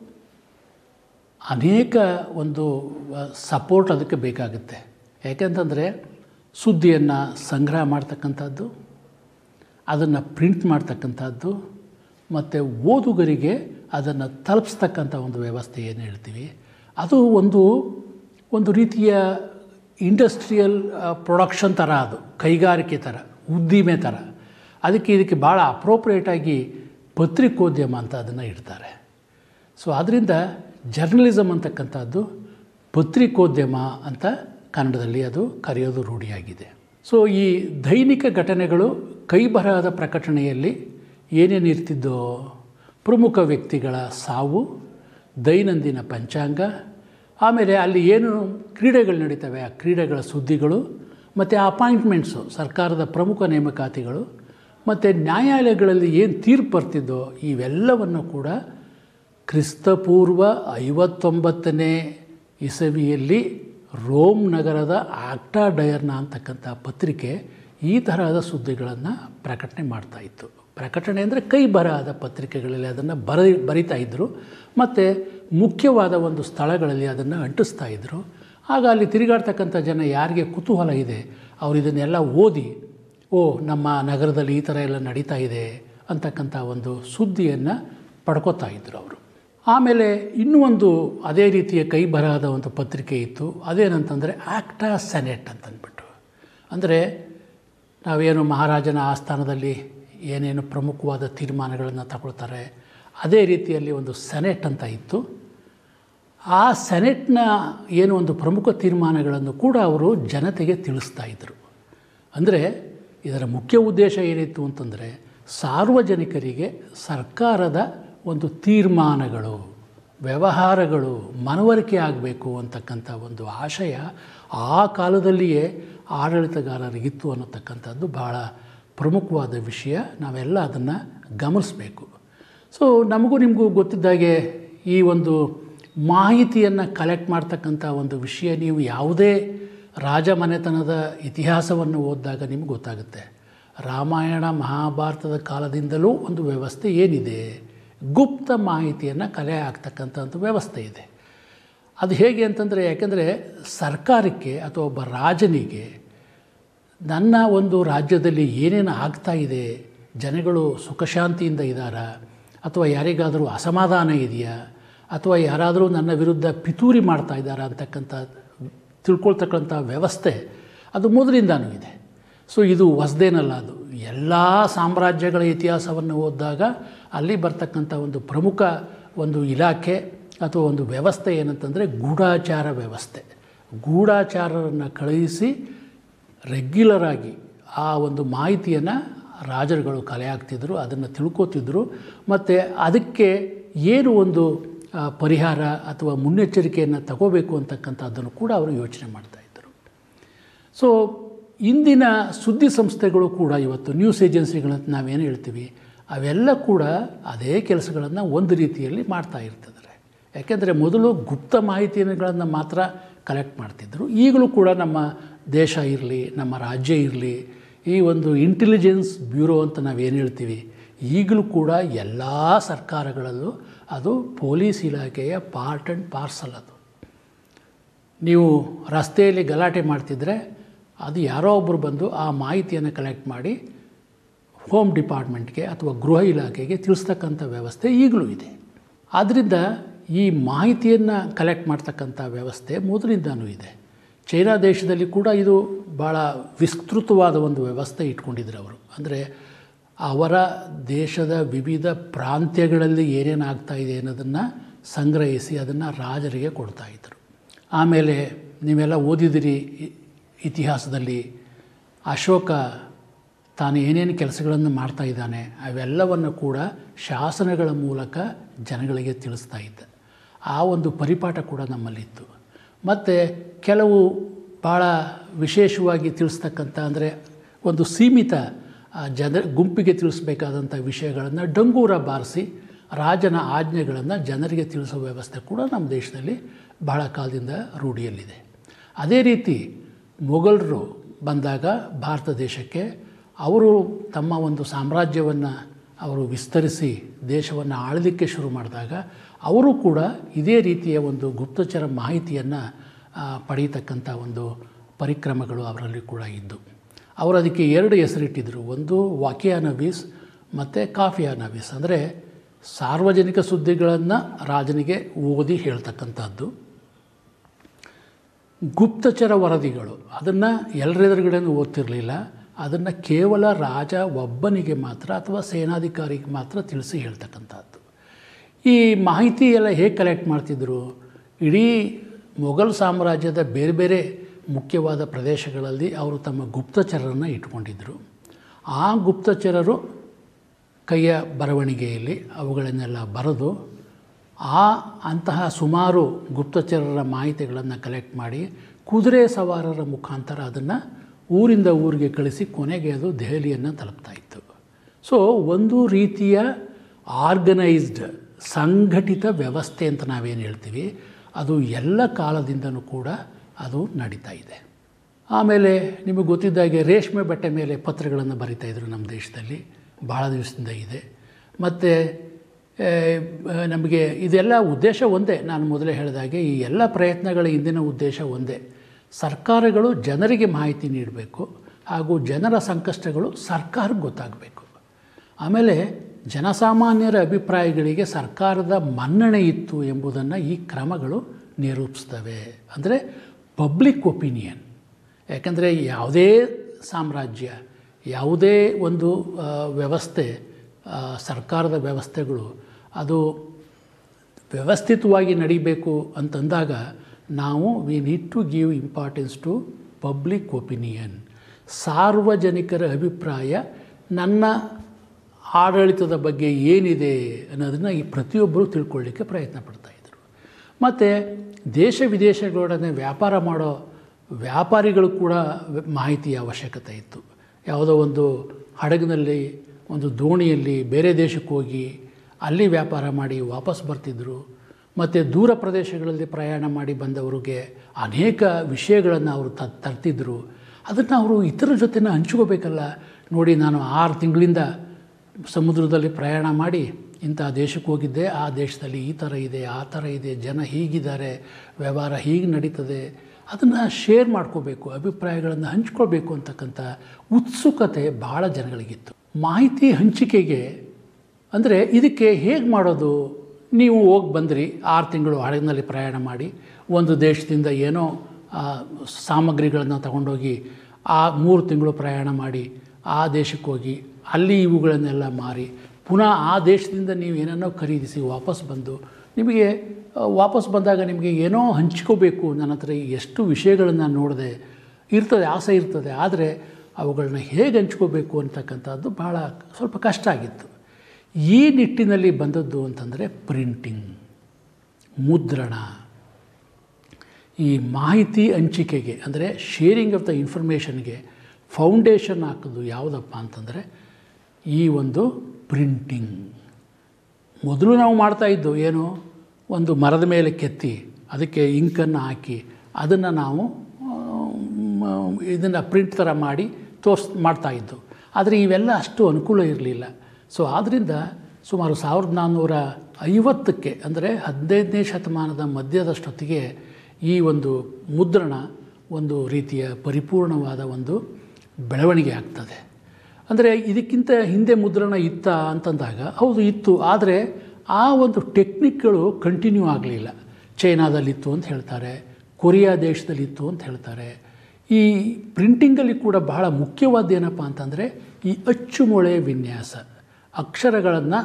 ಅನೇಕ ಒಂದು ಸಪೋರ್ಟ್ ಅದಕ್ಕೆ ಬೇಕಾಗುತ್ತೆ ಯಾಕೆಂತಂದರೆ ಸುದ್ದಿಯನ್ನು ಸಂಗ್ರಹ ಮಾಡ್ತಕ್ಕಂಥದ್ದು ಅದನ್ನು ಪ್ರಿಂಟ್ ಮಾಡ್ತಕ್ಕಂಥದ್ದು ಮತ್ತು ಓದುಗರಿಗೆ ಅದನ್ನು ತಲುಪಿಸ್ತಕ್ಕಂಥ ಒಂದು ವ್ಯವಸ್ಥೆ ಏನು ಹೇಳ್ತೀವಿ ಅದು ಒಂದು ಒಂದು ರೀತಿಯ ಇಂಡಸ್ಟ್ರಿಯಲ್ ಪ್ರೊಡಕ್ಷನ್ ಥರ ಅದು ಕೈಗಾರಿಕೆ ಥರ ಉದ್ದಿಮೆ ಥರ ಅದಕ್ಕೆ ಇದಕ್ಕೆ ಭಾಳ ಅಪ್ರೋಪ್ರಿಯೇಟಾಗಿ ಪತ್ರಿಕೋದ್ಯಮ ಅಂತ ಅದನ್ನು ಇಡ್ತಾರೆ ಸೊ ಆದ್ದರಿಂದ ಜರ್ನಲಿಸಮ್ ಅಂತಕ್ಕಂಥದ್ದು ಪತ್ರಿಕೋದ್ಯಮ ಅಂತ ಕನ್ನಡದಲ್ಲಿ ಅದು ಕರೆಯೋದು ರೂಢಿಯಾಗಿದೆ ಸೊ ಈ ದೈನಿಕ ಘಟನೆಗಳು ಕೈಬರಹದ ಪ್ರಕಟಣೆಯಲ್ಲಿ ಏನೇನು ಇರ್ತಿದ್ದೋ ಪ್ರಮುಖ ವ್ಯಕ್ತಿಗಳ ಸಾವು ದೈನಂದಿನ ಪಂಚಾಂಗ ಆಮೇಲೆ ಅಲ್ಲಿ ಏನು ಕ್ರೀಡೆಗಳು ನಡೀತವೆ ಆ ಕ್ರೀಡೆಗಳ ಸುದ್ದಿಗಳು ಮತ್ತು ಅಪಾಯಿಂಟ್ಮೆಂಟ್ಸು ಸರ್ಕಾರದ ಪ್ರಮುಖ ನೇಮಕಾತಿಗಳು ಮತ್ತು ನ್ಯಾಯಾಲಯಗಳಲ್ಲಿ ಏನು ತೀರ್ಪು ಬರ್ತಿದ್ದೋ ಇವೆಲ್ಲವನ್ನು ಕೂಡ ಕ್ರಿಸ್ತಪೂರ್ವ ಐವತ್ತೊಂಬತ್ತನೇ ಇಸವಿಯಲ್ಲಿ ರೋಮ್ ನಗರದ ಆಕ್ಟಾ ಡಯರ್ನ ಅಂತಕ್ಕಂಥ ಪತ್ರಿಕೆ ಈ ತರಹದ ಸುದ್ದಿಗಳನ್ನು ಪ್ರಕಟಣೆ ಮಾಡ್ತಾ ಇತ್ತು ಪ್ರಕಟಣೆ ಅಂದರೆ ಕೈ ಬರಹದ ಪತ್ರಿಕೆಗಳಲ್ಲಿ ಅದನ್ನು ಬರಿ ಬರಿತಾ ಇದ್ದರು ಮತ್ತು ಮುಖ್ಯವಾದ ಒಂದು ಸ್ಥಳಗಳಲ್ಲಿ ಅದನ್ನು ಅಂಟಿಸ್ತಾ ಇದ್ದರು ಆಗ ಅಲ್ಲಿ ತಿರುಗಾಡ್ತಕ್ಕಂಥ ಜನ ಯಾರಿಗೆ ಕುತೂಹಲ ಇದೆ ಅವರು ಇದನ್ನೆಲ್ಲ ಓದಿ ಓ ನಮ್ಮ ನಗರದಲ್ಲಿ ಈ ಥರ ಎಲ್ಲ ನಡೀತಾ ಇದೆ ಅಂತಕ್ಕಂಥ ಒಂದು ಸುದ್ದಿಯನ್ನು ಪಡ್ಕೋತಾ ಇದ್ದರು ಅವರು ಆಮೇಲೆ ಇನ್ನೂ ಒಂದು ಅದೇ ರೀತಿಯ ಕೈ ಬರಹದ ಒಂದು ಪತ್ರಿಕೆ ಇತ್ತು ಅದೇನಂತಂದರೆ ಆಕ್ಟಾ ಸೆನೆಟ್ ಅಂತಂದ್ಬಿಟ್ಟು ಅಂದರೆ ನಾವೇನು ಮಹಾರಾಜನ ಆಸ್ಥಾನದಲ್ಲಿ ಏನೇನು ಪ್ರಮುಖವಾದ ತೀರ್ಮಾನಗಳನ್ನು ತಗೊಳ್ತಾರೆ ಅದೇ ರೀತಿಯಲ್ಲಿ ಒಂದು ಸೆನೆಟ್ ಅಂತ ಇತ್ತು ಆ ಸೆನೆಟ್ನ ಏನು ಒಂದು ಪ್ರಮುಖ ತೀರ್ಮಾನಗಳನ್ನು ಕೂಡ ಅವರು ಜನತೆಗೆ ತಿಳಿಸ್ತಾ ಇದ್ದರು ಅಂದರೆ ಇದರ ಮುಖ್ಯ ಉದ್ದೇಶ ಏನಿತ್ತು ಅಂತಂದರೆ ಸಾರ್ವಜನಿಕರಿಗೆ ಸರ್ಕಾರದ ಒಂದು ತೀರ್ಮಾನಗಳು ವ್ಯವಹಾರಗಳು ಮನವರಿಕೆ ಆಗಬೇಕು ಅಂತಕ್ಕಂಥ ಒಂದು ಆಶಯ ಆ ಕಾಲದಲ್ಲಿಯೇ ಆಡಳಿತಗಾರರಿಗಿತ್ತು ಅನ್ನತಕ್ಕಂಥದ್ದು ಬಹಳ ಪ್ರಮುಖವಾದ ವಿಷಯ ನಾವೆಲ್ಲ ಅದನ್ನು ಗಮನಿಸಬೇಕು ಸೊ ನಮಗೂ ನಿಮಗೂ ಗೊತ್ತಿದ್ದಾಗೆ ಈ ಒಂದು ಮಾಹಿತಿಯನ್ನು ಕಲೆಕ್ಟ್ ಮಾಡ್ತಕ್ಕಂಥ ಒಂದು ವಿಷಯ ನೀವು ಯಾವುದೇ ರಾಜಮನೆತನದ ಇತಿಹಾಸವನ್ನು ಓದಿದಾಗ ನಿಮ್ಗೆ ಗೊತ್ತಾಗುತ್ತೆ ರಾಮಾಯಣ ಮಹಾಭಾರತದ ಕಾಲದಿಂದಲೂ ಒಂದು ವ್ಯವಸ್ಥೆ ಏನಿದೆ ಗುಪ್ತ ಮಾಹಿತಿಯನ್ನು ಕಲೆ ಆಗ್ತಕ್ಕಂಥ ಒಂದು ವ್ಯವಸ್ಥೆ ಇದೆ ಅದು ಹೇಗೆ ಅಂತಂದರೆ ಯಾಕೆಂದರೆ ಸರ್ಕಾರಕ್ಕೆ ಅಥವಾ ಒಬ್ಬ ರಾಜನಿಗೆ ನನ್ನ ಒಂದು ರಾಜ್ಯದಲ್ಲಿ ಏನೇನು ಆಗ್ತಾ ಇದೆ ಜನಗಳು ಸುಖಶಾಂತಿಯಿಂದ ಇದ್ದಾರಾ ಅಥವಾ ಯಾರಿಗಾದರೂ ಅಸಮಾಧಾನ ಇದೆಯಾ ಅಥವಾ ಯಾರಾದರೂ ನನ್ನ ವಿರುದ್ಧ ಪಿತೂರಿ ಮಾಡ್ತಾ ಇದ್ದಾರಾ ಅಂತಕ್ಕಂಥ ತಿಳ್ಕೊಳ್ತಕ್ಕಂಥ ವ್ಯವಸ್ಥೆ ಅದು ಮೊದಲಿಂದಾನೂ ಇದೆ ಸೊ ಇದು ಹೊಸದೇನಲ್ಲ ಅದು ಎಲ್ಲ ಸಾಮ್ರಾಜ್ಯಗಳ ಇತಿಹಾಸವನ್ನು ಓದಿದಾಗ ಅಲ್ಲಿ ಬರ್ತಕ್ಕಂಥ ಒಂದು ಪ್ರಮುಖ ಒಂದು ಇಲಾಖೆ ಅಥವಾ ಒಂದು ವ್ಯವಸ್ಥೆ ಏನಂತಂದರೆ ಗೂಢಾಚಾರ ವ್ಯವಸ್ಥೆ ಗೂಢಾಚಾರರನ್ನು ಕಳುಹಿಸಿ ರೆಗ್ಯುಲರ್ ಆಗಿ ಆ ಒಂದು ಮಾಹಿತಿಯನ್ನು ರಾಜರುಗಳು ಕಲೆ ಹಾಕ್ತಿದ್ರು ಅದನ್ನು ತಿಳ್ಕೊತಿದ್ರು ಮತ್ತು ಅದಕ್ಕೆ ಏನು ಒಂದು ಆ, ಪರಿಹಾರ ಅಥವಾ ಮುನ್ನೆಚ್ಚರಿಕೆಯನ್ನು ತಗೋಬೇಕು ಅಂತಕ್ಕಂಥದ್ದನ್ನು ಕೂಡ ಅವರು ಯೋಚನೆ ಮಾಡ್ತಾಯಿದ್ರು ಸೊ ಇಂದಿನ ಸುದ್ದಿ ಸಂಸ್ಥೆಗಳು ಕೂಡ ಇವತ್ತು ನ್ಯೂಸ್ ಏಜೆನ್ಸಿಗಳಂತ ನಾವೇನು ಹೇಳ್ತೀವಿ ಅವೆಲ್ಲ ಕೂಡ ಅದೇ ಕೆಲಸಗಳನ್ನು ಒಂದು ರೀತಿಯಲ್ಲಿ ಮಾಡ್ತಾ ಇರ್ತಿದ್ದಾರೆ ಯಾಕೆಂದರೆ ಮೊದಲು ಗುಪ್ತ ಮಾಹಿತಿಗಳನ್ನು ಮಾತ್ರ ಕಲೆಕ್ಟ್ ಮಾಡ್ತಿದ್ದರು ಈಗಲೂ ಕೂಡ ನಮ್ಮ ದೇಶ ಇರಲಿ ನಮ್ಮ ರಾಜ್ಯ ಇರಲಿ ಈ ಒಂದು ಇಂಟೆಲಿಜೆನ್ಸ್ ಬ್ಯೂರೋ ಅಂತ ನಾವೇನು ಹೇಳ್ತೀವಿ ಈಗಲೂ ಕೂಡ ಎಲ್ಲ ಸರ್ಕಾರಗಳಲ್ಲೂ ಅದು ಪೊಲೀಸ್ ಇಲಾಖೆಯ ಪಾರ್ಟ್ ಆ್ಯಂಡ್ ಪಾರ್ಸಲ್ ಅದು ನೀವು ರಸ್ತೆಯಲ್ಲಿ ಗಲಾಟೆ ಮಾಡ್ತಿದ್ರೆ ಅದು ಯಾರೋ ಒಬ್ಬರು ಬಂದು ಆ ಮಾಹಿತಿಯನ್ನು ಕಲೆಕ್ಟ್ ಮಾಡಿ ಹೋಮ್ ಡಿಪಾರ್ಟ್ಮೆಂಟ್ಗೆ ಅಥವಾ ಗೃಹ ಇಲಾಖೆಗೆ ತಿಳಿಸ್ತಕ್ಕಂಥ ವ್ಯವಸ್ಥೆ ಈಗಲೂ ಇದೆ ಆದ್ದರಿಂದ ಈ ಮಾಹಿತಿಯನ್ನು ಕಲೆಕ್ಟ್ ಮಾಡ್ತಕ್ಕಂಥ ವ್ಯವಸ್ಥೆ ಮೊದಲಿಂದನೂ ಇದೆ ಚೈನಾ ದೇಶದಲ್ಲಿ ಕೂಡ ಇದು ಭಾಳ ವಿಸ್ತೃತವಾದ ಒಂದು ವ್ಯವಸ್ಥೆ ಇಟ್ಕೊಂಡಿದ್ರು ಅವರು ಅಂದರೆ ಅವರ ದೇಶದ ವಿವಿಧ ಪ್ರಾಂತ್ಯಗಳಲ್ಲಿ ಏನೇನು ಆಗ್ತಾ ಇದೆ ಅನ್ನೋದನ್ನು ಸಂಗ್ರಹಿಸಿ ಅದನ್ನು ರಾಜರಿಗೆ ಕೊಡ್ತಾ ಇದ್ದರು ಆಮೇಲೆ ನೀವೆಲ್ಲ ಓದಿದಿರಿ ಇ- ಇತಿಹಾಸದಲ್ಲಿ ಅಶೋಕ ತಾನು ಏನೇನು ಕೆಲಸಗಳನ್ನು ಮಾಡ್ತಾ ಇದ್ದಾನೆ ಅವೆಲ್ಲವನ್ನು ಕೂಡ ಶಾಸನಗಳ ಮೂಲಕ ಜನಗಳಿಗೆ ತಿಳಿಸ್ತಾ ಇದ್ದ ಆ ಒಂದು ಪರಿಪಾಠ ಕೂಡ ನಮ್ಮಲ್ಲಿತ್ತು ಮತ್ತು ಕೆಲವು ಭಾಳ ವಿಶೇಷವಾಗಿ ತಿಳಿಸ್ತಕ್ಕಂಥ ಅಂದರೆ ಒಂದು ಸೀಮಿತ ಆ, ಜನ ಗುಂಪಿಗೆ ತಿಳಿಸ್ಬೇಕಾದಂಥ ವಿಷಯಗಳನ್ನು ಡಂಗೂರ ಬಾರಿಸಿ ರಾಜನ ಆಜ್ಞೆಗಳನ್ನು ಜನರಿಗೆ ತಿಳಿಸೋ ವ್ಯವಸ್ಥೆ ಕೂಡ ನಮ್ಮ ದೇಶದಲ್ಲಿ ಬಹಳ ಕಾಲದಿಂದ ರೂಢಿಯಲ್ಲಿದೆ ಅದೇ ರೀತಿ ಮೊಘಲರು ಬಂದಾಗ ಭಾರತ ದೇಶಕ್ಕೆ ಅವರು ತಮ್ಮ ಒಂದು ಸಾಮ್ರಾಜ್ಯವನ್ನು ಅವರು ವಿಸ್ತರಿಸಿ ದೇಶವನ್ನು ಆಳಲಿಕ್ಕೆ ಶುರು ಮಾಡಿದಾಗ ಅವರು ಕೂಡ ಇದೇ ರೀತಿಯ ಒಂದು ಗುಪ್ತಚರ ಮಾಹಿತಿಯನ್ನು ಪಡೀತಕ್ಕಂಥ ಒಂದು ಪರಿಕ್ರಮಗಳು ಅವರಲ್ಲಿ ಕೂಡ ಇದ್ದು ಅವರು ಅದಕ್ಕೆ ಎರಡು ಹೆಸರಿಟ್ಟಿದ್ದರು ಒಂದು ವಾಕಿಯಾ ನವೀಸ್ ಮತ್ತು ಕಾಫಿಯಾ ನವೀಸ್ ಅಂದರೆ ಸಾರ್ವಜನಿಕ ಸುದ್ದಿಗಳನ್ನು ರಾಜನಿಗೆ ಓದಿ ಹೇಳ್ತಕ್ಕಂಥದ್ದು ಗುಪ್ತಚರ ವರದಿಗಳು ಅದನ್ನು ಎಲ್ಲರೆದುರುಗಡೆನೂ ಓದ್ತಿರಲಿಲ್ಲ ಅದನ್ನು ಕೇವಲ ರಾಜ ಒಬ್ಬನಿಗೆ ಮಾತ್ರ ಅಥವಾ ಸೇನಾಧಿಕಾರಿಗೆ ಮಾತ್ರ ತಿಳಿಸಿ ಹೇಳ್ತಕ್ಕಂಥದ್ದು ಈ ಮಾಹಿತಿ ಎಲ್ಲ ಹೇಗೆ ಕಲೆಕ್ಟ್ ಮಾಡ್ತಿದ್ರು ಇಡೀ ಮೊಘಲ್ ಸಾಮ್ರಾಜ್ಯದ ಬೇರೆ ಬೇರೆ ಮುಖ್ಯವಾದ ಪ್ರದೇಶಗಳಲ್ಲಿ ಅವರು ತಮ್ಮ ಗುಪ್ತಚರರನ್ನು ಇಟ್ಕೊಂಡಿದ್ದರು ಆ ಗುಪ್ತಚರರು ಕೈಯ ಬರವಣಿಗೆಯಲ್ಲಿ ಅವುಗಳನ್ನೆಲ್ಲ ಬರೆದು ಆ ಅಂತಹ ಸುಮಾರು ಗುಪ್ತಚರರ ಮಾಹಿತಿಗಳನ್ನು ಕಲೆಕ್ಟ್ ಮಾಡಿ ಕುದುರೆ ಸವಾರರ ಮುಖಾಂತರ ಅದನ್ನು ಊರಿಂದ ಊರಿಗೆ ಕಳಿಸಿ ಕೊನೆಗೆ ಅದು ದೆಹಲಿಯನ್ನು ತಲುಪ್ತಾ ಇತ್ತು ಸೊ ಒಂದು ರೀತಿಯ ಆರ್ಗನೈಸ್ಡ್ ಸಂಘಟಿತ ವ್ಯವಸ್ಥೆ ಅಂತ ನಾವೇನು ಹೇಳ್ತೀವಿ ಅದು ಎಲ್ಲ ಕಾಲದಿಂದನೂ ಕೂಡ ಅದು ನಡೀತಾ ಇದೆ ಆಮೇಲೆ ನಿಮಗೆ ಗೊತ್ತಿದ್ದಾಗೆ ರೇಷ್ಮೆ ಬಟ್ಟೆ ಮೇಲೆ ಪತ್ರಗಳನ್ನು ಬರಿತಾ ಇದ್ರು ನಮ್ಮ ದೇಶದಲ್ಲಿ ಭಾಳ ದಿವಸದಿಂದ ಇದೆ ಮತ್ತು ಆ, ನಮಗೆ ಇದೆಲ್ಲ ಉದ್ದೇಶ ಒಂದೇ ನಾನು ಮೊದಲೇ ಹೇಳಿದಾಗೆ ಈ ಎಲ್ಲ ಪ್ರಯತ್ನಗಳ ಹಿಂದಿನ ಉದ್ದೇಶ ಒಂದೇ ಸರ್ಕಾರಗಳು ಜನರಿಗೆ ಮಾಹಿತಿ ನೀಡಬೇಕು ಹಾಗೂ ಜನರ ಸಂಕಷ್ಟಗಳು ಸರ್ಕಾರಕ್ಕೆ ಗೊತ್ತಾಗಬೇಕು ಆಮೇಲೆ ಜನಸಾಮಾನ್ಯರ ಅಭಿಪ್ರಾಯಗಳಿಗೆ ಸರ್ಕಾರದ ಮನ್ನಣೆ ಇತ್ತು ಎಂಬುದನ್ನು ಈ ಕ್ರಮಗಳು ನಿರೂಪಿಸ್ತವೆ ಅಂದರೆ ಪಬ್ಲಿಕ್ ಒಪಿನಿಯನ್ ಯಾಕಂದರೆ ಯಾವುದೇ ಸಾಮ್ರಾಜ್ಯ ಯಾವುದೇ ಒಂದು ಆ, ವ್ಯವಸ್ಥೆ ಆ, ಸರ್ಕಾರದ ವ್ಯವಸ್ಥೆಗಳು ಅದು ವ್ಯವಸ್ಥಿತವಾಗಿ ನಡಿಬೇಕು ಅಂತಂದಾಗ ನಾವು we need to give importance to public opinion ಸಾರ್ವಜನಿಕರ ಅಭಿಪ್ರಾಯ ನನ್ನ ಆಡಳಿತದ ಬಗ್ಗೆ ಏನಿದೆ ಅನ್ನೋದನ್ನು ಈ ಪ್ರತಿಯೊಬ್ಬರು ತಿಳ್ಕೊಳ್ಳಿಕ್ಕೆ ಪ್ರಯತ್ನ ಪಡ್ತಾಯಿದ್ರು ಮತ್ತು ದೇಶ ವಿದೇಶಗಳೊಡನೆ ವ್ಯಾಪಾರ ಮಾಡೋ ವ್ಯಾಪಾರಿಗಳು ಕೂಡ ವ- ಮಾಹಿತಿಯ ಅವಶ್ಯಕತೆ ಇತ್ತು ಯಾವುದೋ ಒಂದು ಹಡಗಿನಲ್ಲಿ ಒಂದು ದೋಣಿಯಲ್ಲಿ ಬೇರೆ ದೇಶಕ್ಕೆ ಹೋಗಿ ಅಲ್ಲಿ ವ್ಯಾಪಾರ ಮಾಡಿ ವಾಪಸ್ ಬರ್ತಿದ್ದರು ಮತ್ತು ದೂರ ಪ್ರದೇಶಗಳಲ್ಲಿ ಪ್ರಯಾಣ ಮಾಡಿ ಬಂದವರಿಗೆ ಅನೇಕ ವಿಷಯಗಳನ್ನು ಅವರು ತ ತರ್ತಿದ್ದರು ಅದನ್ನು ಅವರು ಇತರ ಜೊತೆನ ಹಂಚ್ಕೋಬೇಕಲ್ಲ ನೋಡಿ ನಾನು ಆರು ತಿಂಗಳಿಂದ ಸಮುದ್ರದಲ್ಲಿ ಪ್ರಯಾಣ ಮಾಡಿ ಇಂಥ ದೇಶಕ್ಕೆ ಹೋಗಿದ್ದೆ ಆ ದೇಶದಲ್ಲಿ ಈ ಥರ ಇದೆ ಆ ಥರ ಇದೆ ಜನ ಹೀಗಿದ್ದಾರೆ ವ್ಯವಹಾರ ಹೀಗೆ ನಡೀತದೆ ಅದನ್ನು ಶೇರ್ ಮಾಡ್ಕೋಬೇಕು ಅಭಿಪ್ರಾಯಗಳನ್ನು ಹಂಚ್ಕೋಬೇಕು ಅಂತಕ್ಕಂಥ ಉತ್ಸುಕತೆ ಭಾಳ ಜನಗಳಿಗಿತ್ತು ಮಾಹಿತಿ ಹಂಚಿಕೆಗೆ ಅಂದರೆ ಇದಕ್ಕೆ ಹೇಗೆ ಮಾಡೋದು ನೀವು ಹೋಗಿ ಬಂದ್ರಿ ಆರು ತಿಂಗಳು ಹಡಗಿನಲ್ಲಿ ಪ್ರಯಾಣ ಮಾಡಿ ಒಂದು ದೇಶದಿಂದ ಏನೋ ಆ, ಸಾಮಗ್ರಿಗಳನ್ನು ತಗೊಂಡೋಗಿ ಆ ಮೂರು ತಿಂಗಳು ಪ್ರಯಾಣ ಮಾಡಿ ಆ ದೇಶಕ್ಕೆ ಹೋಗಿ ಅಲ್ಲಿ ಇವುಗಳನ್ನೆಲ್ಲ ಮಾರಿ ಪುನಃ ಆ ದೇಶದಿಂದ ನೀವು ಏನನ್ನೋ ಖರೀದಿಸಿ ವಾಪಸ್ ಬಂದು ನಿಮಗೆ ಆ, ವಾಪಸ್ ಬಂದಾಗ ನಿಮಗೆ ಏನೋ ಹಂಚ್ಕೋಬೇಕು ನನ್ನ ಹತ್ರ ಎಷ್ಟು ವಿಷಯಗಳನ್ನು ನೋಡಿದೆ ಇರ್ತದೆ ಆಸೆ ಇರ್ತದೆ ಆದರೆ ಅವುಗಳನ್ನ ಹೇಗೆ ಹಂಚ್ಕೋಬೇಕು ಅಂತಕ್ಕಂಥದ್ದು ಭಾಳ ಸ್ವಲ್ಪ ಕಷ್ಟ ಆಗಿತ್ತು ಈ ನಿಟ್ಟಿನಲ್ಲಿ ಬಂದದ್ದು ಅಂತಂದರೆ ಪ್ರಿಂಟಿಂಗ್ ಮುದ್ರಣ ಈ ಮಾಹಿತಿ ಹಂಚಿಕೆಗೆ ಅಂದರೆ ಶೇರಿಂಗ್ ಆಫ್ ದ ಇನ್ಫಾರ್ಮೇಷನ್ಗೆ ಫೌಂಡೇಶನ್ ಹಾಕೋದು ಯಾವುದಪ್ಪ ಅಂತಂದರೆ ಈ ಒಂದು ಪ್ರಿಂಟಿಂಗ್ ಮೊದಲು ನಾವು ಮಾಡ್ತಾ ಇದ್ದು ಏನು ಒಂದು ಮರದ ಮೇಲೆ ಕೆತ್ತಿ ಅದಕ್ಕೆ ಇಂಕನ್ನು ಹಾಕಿ ಅದನ್ನು ನಾವು ಇದನ್ನು ಪ್ರಿಂಟ್ ಥರ ಮಾಡಿ ತೋರ್ಸ್ ಮಾಡ್ತಾಯಿದ್ದು ಆದರೆ ಇವೆಲ್ಲ ಅಷ್ಟು ಅನುಕೂಲ ಇರಲಿಲ್ಲ ಸೊ ಆದ್ದರಿಂದ ಸುಮಾರು ಸಾವಿರದ ನಾನ್ನೂರ ಐವತ್ತಕ್ಕೆ ಅಂದರೆ ಹದಿನೈದನೇ ಶತಮಾನದ ಮಧ್ಯದಷ್ಟೊತ್ತಿಗೆ ಈ ಒಂದು ಮುದ್ರಣ ಒಂದು ರೀತಿಯ ಪರಿಪೂರ್ಣವಾದ ಒಂದು ಬೆಳವಣಿಗೆ ಆಗ್ತದೆ ಅಂದರೆ ಇದಕ್ಕಿಂತ ಹಿಂದೆ ಮುದ್ರಣ ಇತ್ತ ಅಂತಂದಾಗ ಹೌದು ಇತ್ತು ಆದರೆ ಆ ಒಂದು ಟೆಕ್ನಿಕ್ಗಳು ಕಂಟಿನ್ಯೂ ಆಗಲಿಲ್ಲ ಚೈನಾದಲ್ಲಿತ್ತು ಅಂತ ಹೇಳ್ತಾರೆ ಕೊರಿಯಾ ದೇಶದಲ್ಲಿತ್ತು ಅಂತ ಹೇಳ್ತಾರೆ ಈ ಪ್ರಿಂಟಿಂಗಲ್ಲಿ ಕೂಡ ಬಹಳ ಮುಖ್ಯವಾದ ಏನಪ್ಪ ಅಂತಂದರೆ ಈ ಅಚ್ಚುಮೊಳೆ ವಿನ್ಯಾಸ ಅಕ್ಷರಗಳನ್ನು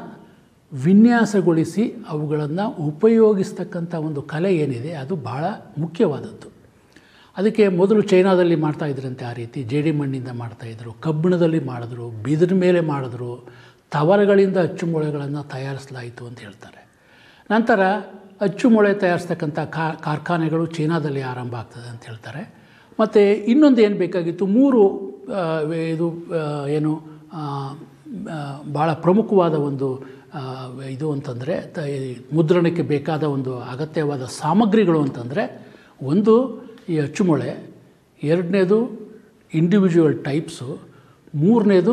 ವಿನ್ಯಾಸಗೊಳಿಸಿ ಅವುಗಳನ್ನು ಉಪಯೋಗಿಸ್ತಕ್ಕಂಥ ಒಂದು ಕಲೆ ಏನಿದೆ ಅದು ಬಹಳ ಮುಖ್ಯವಾದದ್ದು ಅದಕ್ಕೆ ಮೊದಲು ಚೈನಾದಲ್ಲಿ ಮಾಡ್ತಾಯಿದ್ರಂತೆ ಆ ರೀತಿ ಜೇಡಿ ಮಣ್ಣಿಂದ ಮಾಡ್ತಾಯಿದ್ರು ಕಬ್ಬಿಣದಲ್ಲಿ ಮಾಡಿದ್ರು ಬಿದಿರ ಮೇಲೆ ಮಾಡಿದ್ರು ತವರಗಳಿಂದ ಅಚ್ಚುಮೊಳೆಗಳನ್ನು ತಯಾರಿಸಲಾಯಿತು ಅಂತ ಹೇಳ್ತಾರೆ ನಂತರ ಅಚ್ಚುಮೊಳೆ ತಯಾರಿಸ್ತಕ್ಕಂಥ ಕಾ ಕಾರ್ಖಾನೆಗಳು ಚೈನಾದಲ್ಲಿ ಆರಂಭ ಆಗ್ತದೆ ಅಂತ ಹೇಳ್ತಾರೆ ಮತ್ತು ಇನ್ನೊಂದು ಏನು ಬೇಕಾಗಿತ್ತು ಮೂರು ಆ, ಇದು ಆ, ಏನು ಆ, ಆ, ಭಾಳ ಪ್ರಮುಖವಾದ ಒಂದು ಆ, ಇದು ಅಂತಂದರೆ ತ ಈ ಮುದ್ರಣಕ್ಕೆ ಬೇಕಾದ ಒಂದು ಅಗತ್ಯವಾದ ಸಾಮಗ್ರಿಗಳು ಅಂತಂದರೆ ಒಂದು ಈ ಅಚ್ಚುಮೊಳೆ ಎರಡನೇದು ಇಂಡಿವಿಜುವಲ್ ಟೈಪ್ಸು ಮೂರನೇದು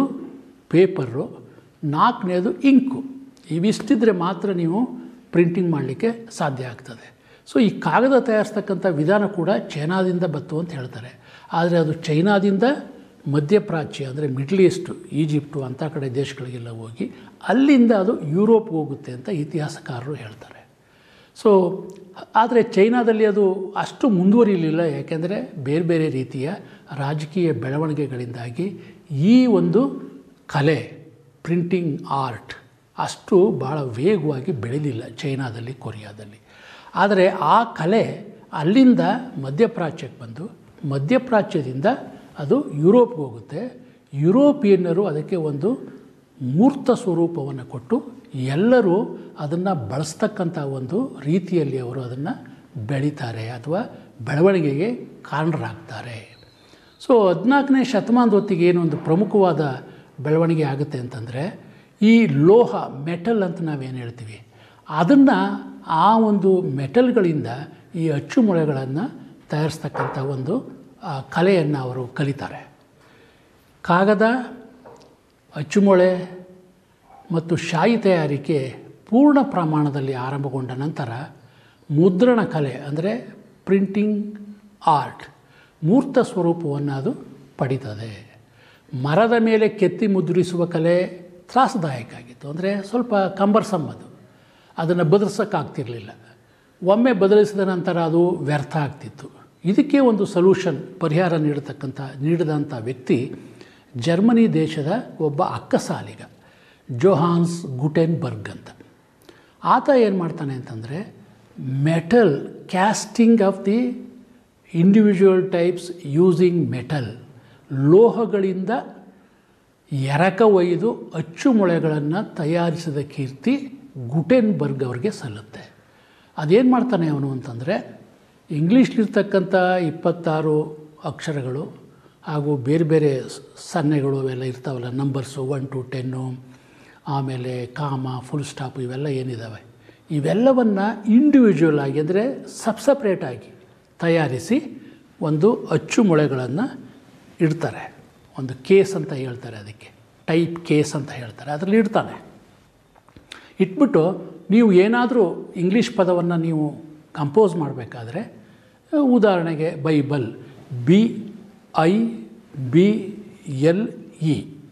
ಪೇಪರು ನಾಲ್ಕನೇದು ಇಂಕು ಇವಿಷ್ಟಿದ್ರೆ ಮಾತ್ರ ನೀವು ಪ್ರಿಂಟಿಂಗ್ ಮಾಡಲಿಕ್ಕೆ ಸಾಧ್ಯ ಆಗ್ತದೆ ಸೊ ಈ ಕಾಗದ ತಯಾರಿಸ್ತಕ್ಕಂಥ ವಿಧಾನ ಕೂಡ ಚೈನಾದಿಂದ ಬತ್ತು ಅಂತ ಹೇಳ್ತಾರೆ ಆದರೆ ಅದು ಚೈನಾದಿಂದ ಮಧ್ಯಪ್ರಾಚ್ಯ ಅಂದರೆ ಮಿಡ್ಲ್ ಈಸ್ಟು ಈಜಿಪ್ಟು ಅಂಥ ಕಡೆ ದೇಶಗಳಿಗೆಲ್ಲ ಹೋಗಿ ಅಲ್ಲಿಂದ ಅದು ಯುರೋಪ್ಗೆ ಹೋಗುತ್ತೆ ಅಂತ ಇತಿಹಾಸಕಾರರು ಹೇಳ್ತಾರೆ ಸೊ ಆದರೆ ಚೈನಾದಲ್ಲಿ ಅದು ಅಷ್ಟು ಮುಂದುವರಿಲಿಲ್ಲ ಯಾಕೆಂದರೆ ಬೇರೆ ಬೇರೆ ರೀತಿಯ ರಾಜಕೀಯ ಬೆಳವಣಿಗೆಗಳಿಂದಾಗಿ ಈ ಒಂದು ಕಲೆ ಪ್ರಿಂಟಿಂಗ್ ಆರ್ಟ್ ಅಷ್ಟು ಭಾಳ ವೇಗವಾಗಿ ಬೆಳೀಲಿಲ್ಲ ಚೈನಾದಲ್ಲಿ ಕೊರಿಯಾದಲ್ಲಿ ಆದರೆ ಆ ಕಲೆ ಅಲ್ಲಿಂದ ಮಧ್ಯಪ್ರಾಚ್ಯಕ್ಕೆ ಬಂದು ಮಧ್ಯಪ್ರಾಚ್ಯದಿಂದ ಅದು ಯುರೋಪ್ಗೆ ಹೋಗುತ್ತೆ ಯುರೋಪಿಯನ್ನರು ಅದಕ್ಕೆ ಒಂದು ಮೂರ್ತ ಸ್ವರೂಪವನ್ನು ಕೊಟ್ಟು ಎಲ್ಲರೂ ಅದನ್ನು ಬಳಸ್ತಕ್ಕಂಥ ಒಂದು ರೀತಿಯಲ್ಲಿ ಅವರು ಅದನ್ನು ಬೆಳೀತಾರೆ ಅಥವಾ ಬೆಳವಣಿಗೆಗೆ ಕಾರಣರಾಗ್ತಾರೆ ಸೊ ಹದಿನಾಲ್ಕನೇ ಶತಮಾನದ ಹೊತ್ತಿಗೆ ಏನು ಒಂದು ಪ್ರಮುಖವಾದ ಬೆಳವಣಿಗೆ ಆಗುತ್ತೆ ಅಂತಂದರೆ ಈ ಲೋಹ ಮೆಟಲ್ ಅಂತ ನಾವೇನು ಹೇಳ್ತೀವಿ ಅದನ್ನು ಆ ಒಂದು ಮೆಟಲ್ಗಳಿಂದ ಈ ಅಚ್ಚುಮೊಳೆಗಳನ್ನು ತಯಾರಿಸ್ತಕ್ಕಂಥ ಒಂದು ಆ, ಕಲೆಯನ್ನು ಅವರು ಕಲಿತಾರೆ ಕಾಗದ ಅಚ್ಚುಮೊಳೆ ಮತ್ತು ಶಾಯಿ ತಯಾರಿಕೆ ಪೂರ್ಣ ಪ್ರಮಾಣದಲ್ಲಿ ಆರಂಭಗೊಂಡ ನಂತರ ಮುದ್ರಣ ಕಲೆ ಅಂದರೆ ಪ್ರಿಂಟಿಂಗ್ ಆರ್ಟ್ ಮೂರ್ತ ಸ್ವರೂಪವನ್ನು ಅದು ಪಡೀತದೆ ಮರದ ಮೇಲೆ ಕೆತ್ತಿ ಮುದ್ರಿಸುವ ಕಲೆ ತ್ರಾಸದಾಯಕ ಆಗಿತ್ತು ಅಂದರೆ ಸ್ವಲ್ಪ ಕಂಬರ್ಸಮ್ ಅದು ಅದನ್ನು ಬದಲಿಸೋಕ್ಕಾಗ್ತಿರಲಿಲ್ಲ ಒಮ್ಮೆ ಬದಲಿಸಿದ ನಂತರ ಅದು ವ್ಯರ್ಥ ಆಗ್ತಿತ್ತು ಇದಕ್ಕೆ ಒಂದು ಸೊಲ್ಯೂಷನ್ ಪರಿಹಾರ ನೀಡತಕ್ಕಂಥ ನೀಡಿದಂಥ ವ್ಯಕ್ತಿ ಜರ್ಮನಿ ದೇಶದ ಒಬ್ಬ ಅಕ್ಕಸಾಲಿಗ ಜೋಹಾನ್ಸ್ ಗುಟೆನ್ಬರ್ಗ್ ಅಂತ ಆತ ಏನು ಮಾಡ್ತಾನೆ ಅಂತಂದರೆ metal casting of the individual types using metal ಲೋಹಗಳಿಂದ ಎರಕ ಒಯ್ದು ಅಚ್ಚುಮೊಳೆಗಳನ್ನು ತಯಾರಿಸಿದ ಕೀರ್ತಿ ಗುಟೆನ್ಬರ್ಗ್ ಅವರಿಗೆ ಸಲ್ಲುತ್ತೆ ಅದೇನು ಮಾಡ್ತಾನೆ ಅವನು ಅಂತಂದರೆ ಇಂಗ್ಲೀಷ್ಲಿರ್ತಕ್ಕಂಥ ಇಪ್ಪತ್ತಾರು ಅಕ್ಷರಗಳು ಹಾಗೂ ಬೇರೆ ಬೇರೆ ಸ್- ಸನ್ನೆಗಳು ಅವೆಲ್ಲ ಇರ್ತಾವಲ್ಲ ನಂಬರ್ಸು ಒನ್ ಟು ಟೆನ್ನು ಆಮೇಲೆ ಕಾಮ ಫುಲ್ ಸ್ಟಾಪ್ ಇವೆಲ್ಲ ಏನಿದ್ದಾವೆ ಇವೆಲ್ಲವನ್ನು ಇಂಡಿವಿಜುವಲ್ ಆಗಿ ಅಂದರೆ ಸಬ್ ಸಪ್ರೇಟಾಗಿ ತಯಾರಿಸಿ ಒಂದು ಅಚ್ಚುಮೊಳೆಗಳನ್ನು ಇಡ್ತಾರೆ ಒಂದು ಕೇಸ್ ಅಂತ ಹೇಳ್ತಾರೆ ಅದಕ್ಕೆ ಟೈಪ್ ಕೇಸ್ ಅಂತ ಹೇಳ್ತಾರೆ ಅದರಲ್ಲಿ ಇಡ್ತಾನೆ ಇಟ್ಬಿಟ್ಟು ನೀವು ಏನಾದರೂ ಇಂಗ್ಲೀಷ್ ಪದವನ್ನು ನೀವು ಕಂಪೋಸ್ ಮಾಡಬೇಕಾದ್ರೆ ಉದಾಹರಣೆಗೆ Bible B I B L E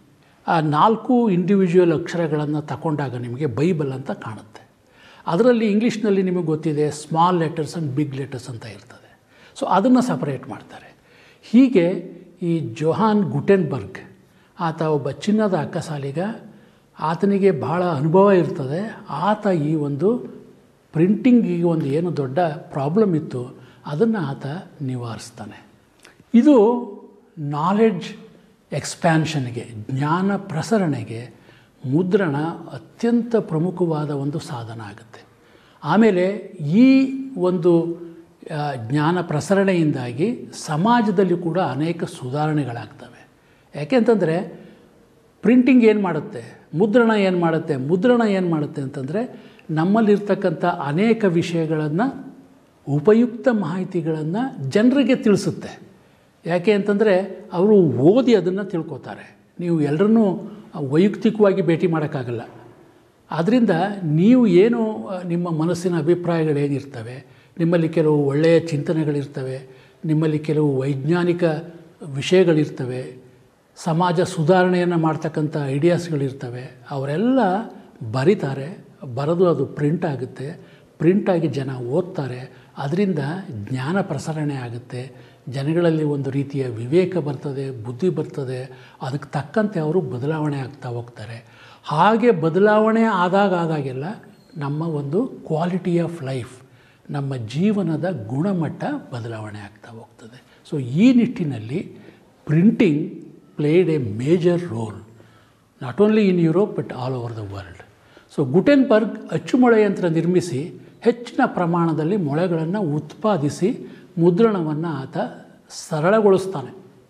ಆ ನಾಲ್ಕು ಇಂಡಿವಿಜುವಲ್ ಅಕ್ಷರಗಳನ್ನು ತಗೊಂಡಾಗ ನಿಮಗೆ ಬೈಬಲ್ ಅಂತ ಕಾಣುತ್ತೆ ಅದರಲ್ಲಿ ಇಂಗ್ಲೀಷ್ನಲ್ಲಿ ನಿಮಗೆ ಗೊತ್ತಿದೆ small letters and big letters ಅಂತ ಇರ್ತದೆ ಸೊ ಅದನ್ನು ಸಪರೇಟ್ ಮಾಡ್ತಾರೆ ಹೀಗೆ ಈ ಜೊಹಾನ್ ಗುಟೆನ್ಬರ್ಗ್ ಆತ ಒಬ್ಬ ಚಿನ್ನದ ಅಕ್ಕಸಾಲಿಗ ಆತನಿಗೆ ಬಹಳ ಅನುಭವ ಇರ್ತದೆ ಆತ ಈ ಒಂದು ಪ್ರಿಂಟಿಂಗಿಗೆ ಒಂದು ಏನು ದೊಡ್ಡ ಪ್ರಾಬ್ಲಮ್ ಇತ್ತು ಅದನ್ನು ಆತ ನಿವಾರಿಸ್ತಾನೆ ಇದು ನಾಲೆಡ್ಜ್ ಎಕ್ಸ್ಪ್ಯಾನ್ಷನ್ಗೆ ಜ್ಞಾನ ಪ್ರಸರಣೆಗೆ ಮುದ್ರಣ ಅತ್ಯಂತ ಪ್ರಮುಖವಾದ ಒಂದು ಸಾಧನ ಆಗುತ್ತೆ ಆಮೇಲೆ ಈ ಒಂದು ಆ, ಜ್ಞಾನ ಪ್ರಸರಣೆಯಿಂದಾಗಿ ಸಮಾಜದಲ್ಲಿ ಕೂಡ ಅನೇಕ ಸುಧಾರಣೆಗಳಾಗ್ತವೆ ಯಾಕೆಂತಂದರೆ ಪ್ರಿಂಟಿಂಗ್ ಏನು ಮಾಡುತ್ತೆ ಮುದ್ರಣ ಏನು ಮಾಡುತ್ತೆ ಮುದ್ರಣ ಏನು ಮಾಡುತ್ತೆ ಅಂತಂದರೆ ನಮ್ಮಲ್ಲಿರ್ತಕ್ಕಂಥ ಅನೇಕ ವಿಷಯಗಳನ್ನು ಉಪಯುಕ್ತ ಮಾಹಿತಿಗಳನ್ನು ಜನರಿಗೆ ತಿಳಿಸುತ್ತೆ ಯಾಕೆ ಅಂತಂದರೆ ಅವರು ಓದಿ ಅದನ್ನು ತಿಳ್ಕೊತಾರೆ ನೀವು ಎಲ್ಲರನ್ನೂ ವೈಯಕ್ತಿಕವಾಗಿ ಭೇಟಿ ಮಾಡೋಕ್ಕಾಗಲ್ಲ ಆದ್ದರಿಂದ ನೀವು ಏನು ಆ, ನಿಮ್ಮ ಮನಸ್ಸಿನ ಅಭಿಪ್ರಾಯಗಳೇನಿರ್ತವೆ ನಿಮ್ಮಲ್ಲಿ ಕೆಲವು ಒಳ್ಳೆಯ ಚಿಂತನೆಗಳಿರ್ತವೆ ನಿಮ್ಮಲ್ಲಿ ಕೆಲವು ವೈಜ್ಞಾನಿಕ ವಿಷಯಗಳಿರ್ತವೆ ಸಮಾಜ ಸುಧಾರಣೆಯನ್ನು ಮಾಡ್ತಕ್ಕಂಥ ಐಡಿಯಾಸ್ಗಳಿರ್ತವೆ ಅವರೆಲ್ಲ ಬರೀತಾರೆ ಬರೆದು ಅದು ಪ್ರಿಂಟ್ ಆಗುತ್ತೆ ಪ್ರಿಂಟಾಗಿ ಜನ ಓದ್ತಾರೆ ಅದರಿಂದ ಜ್ಞಾನ ಪ್ರಸರಣೆ ಆಗುತ್ತೆ ಜನಗಳಲ್ಲಿ ಒಂದು ರೀತಿಯ ವಿವೇಕ ಬರ್ತದೆ ಬುದ್ಧಿ ಬರ್ತದೆ ಅದಕ್ಕೆ ತಕ್ಕಂತೆ ಅವರು ಬದಲಾವಣೆ ಆಗ್ತಾ ಹೋಗ್ತಾರೆ ಹಾಗೆ ಬದಲಾವಣೆ ಆದಾಗ ಆದಾಗೆಲ್ಲ ನಮ್ಮ ಒಂದು ಕ್ವಾಲಿಟಿ ಆಫ್ ಲೈಫ್ ನಮ್ಮ ಜೀವನದ ಗುಣಮಟ್ಟ ಬದಲಾವಣೆ ಆಗ್ತಾ ಹೋಗ್ತದೆ ಸೊ ಈ ನಿಟ್ಟಿನಲ್ಲಿ printing played a major role not only in Europe but all over the world so Gutenberg ಅಚ್ಚುಮೊಳೆ ಯಂತ್ರ ನಿರ್ಮಿಸಿ ಹೆಚ್ಚಿನ ಪ್ರಮಾಣದಲ್ಲಿ ಮೊಳೆಗಳನ್ನು ಉತ್ಪಾದಿಸಿ ಮುದ್ರಣವನ್ನು ಆತ ಸರಳಗೊಳಿಸ್ತಾನೆ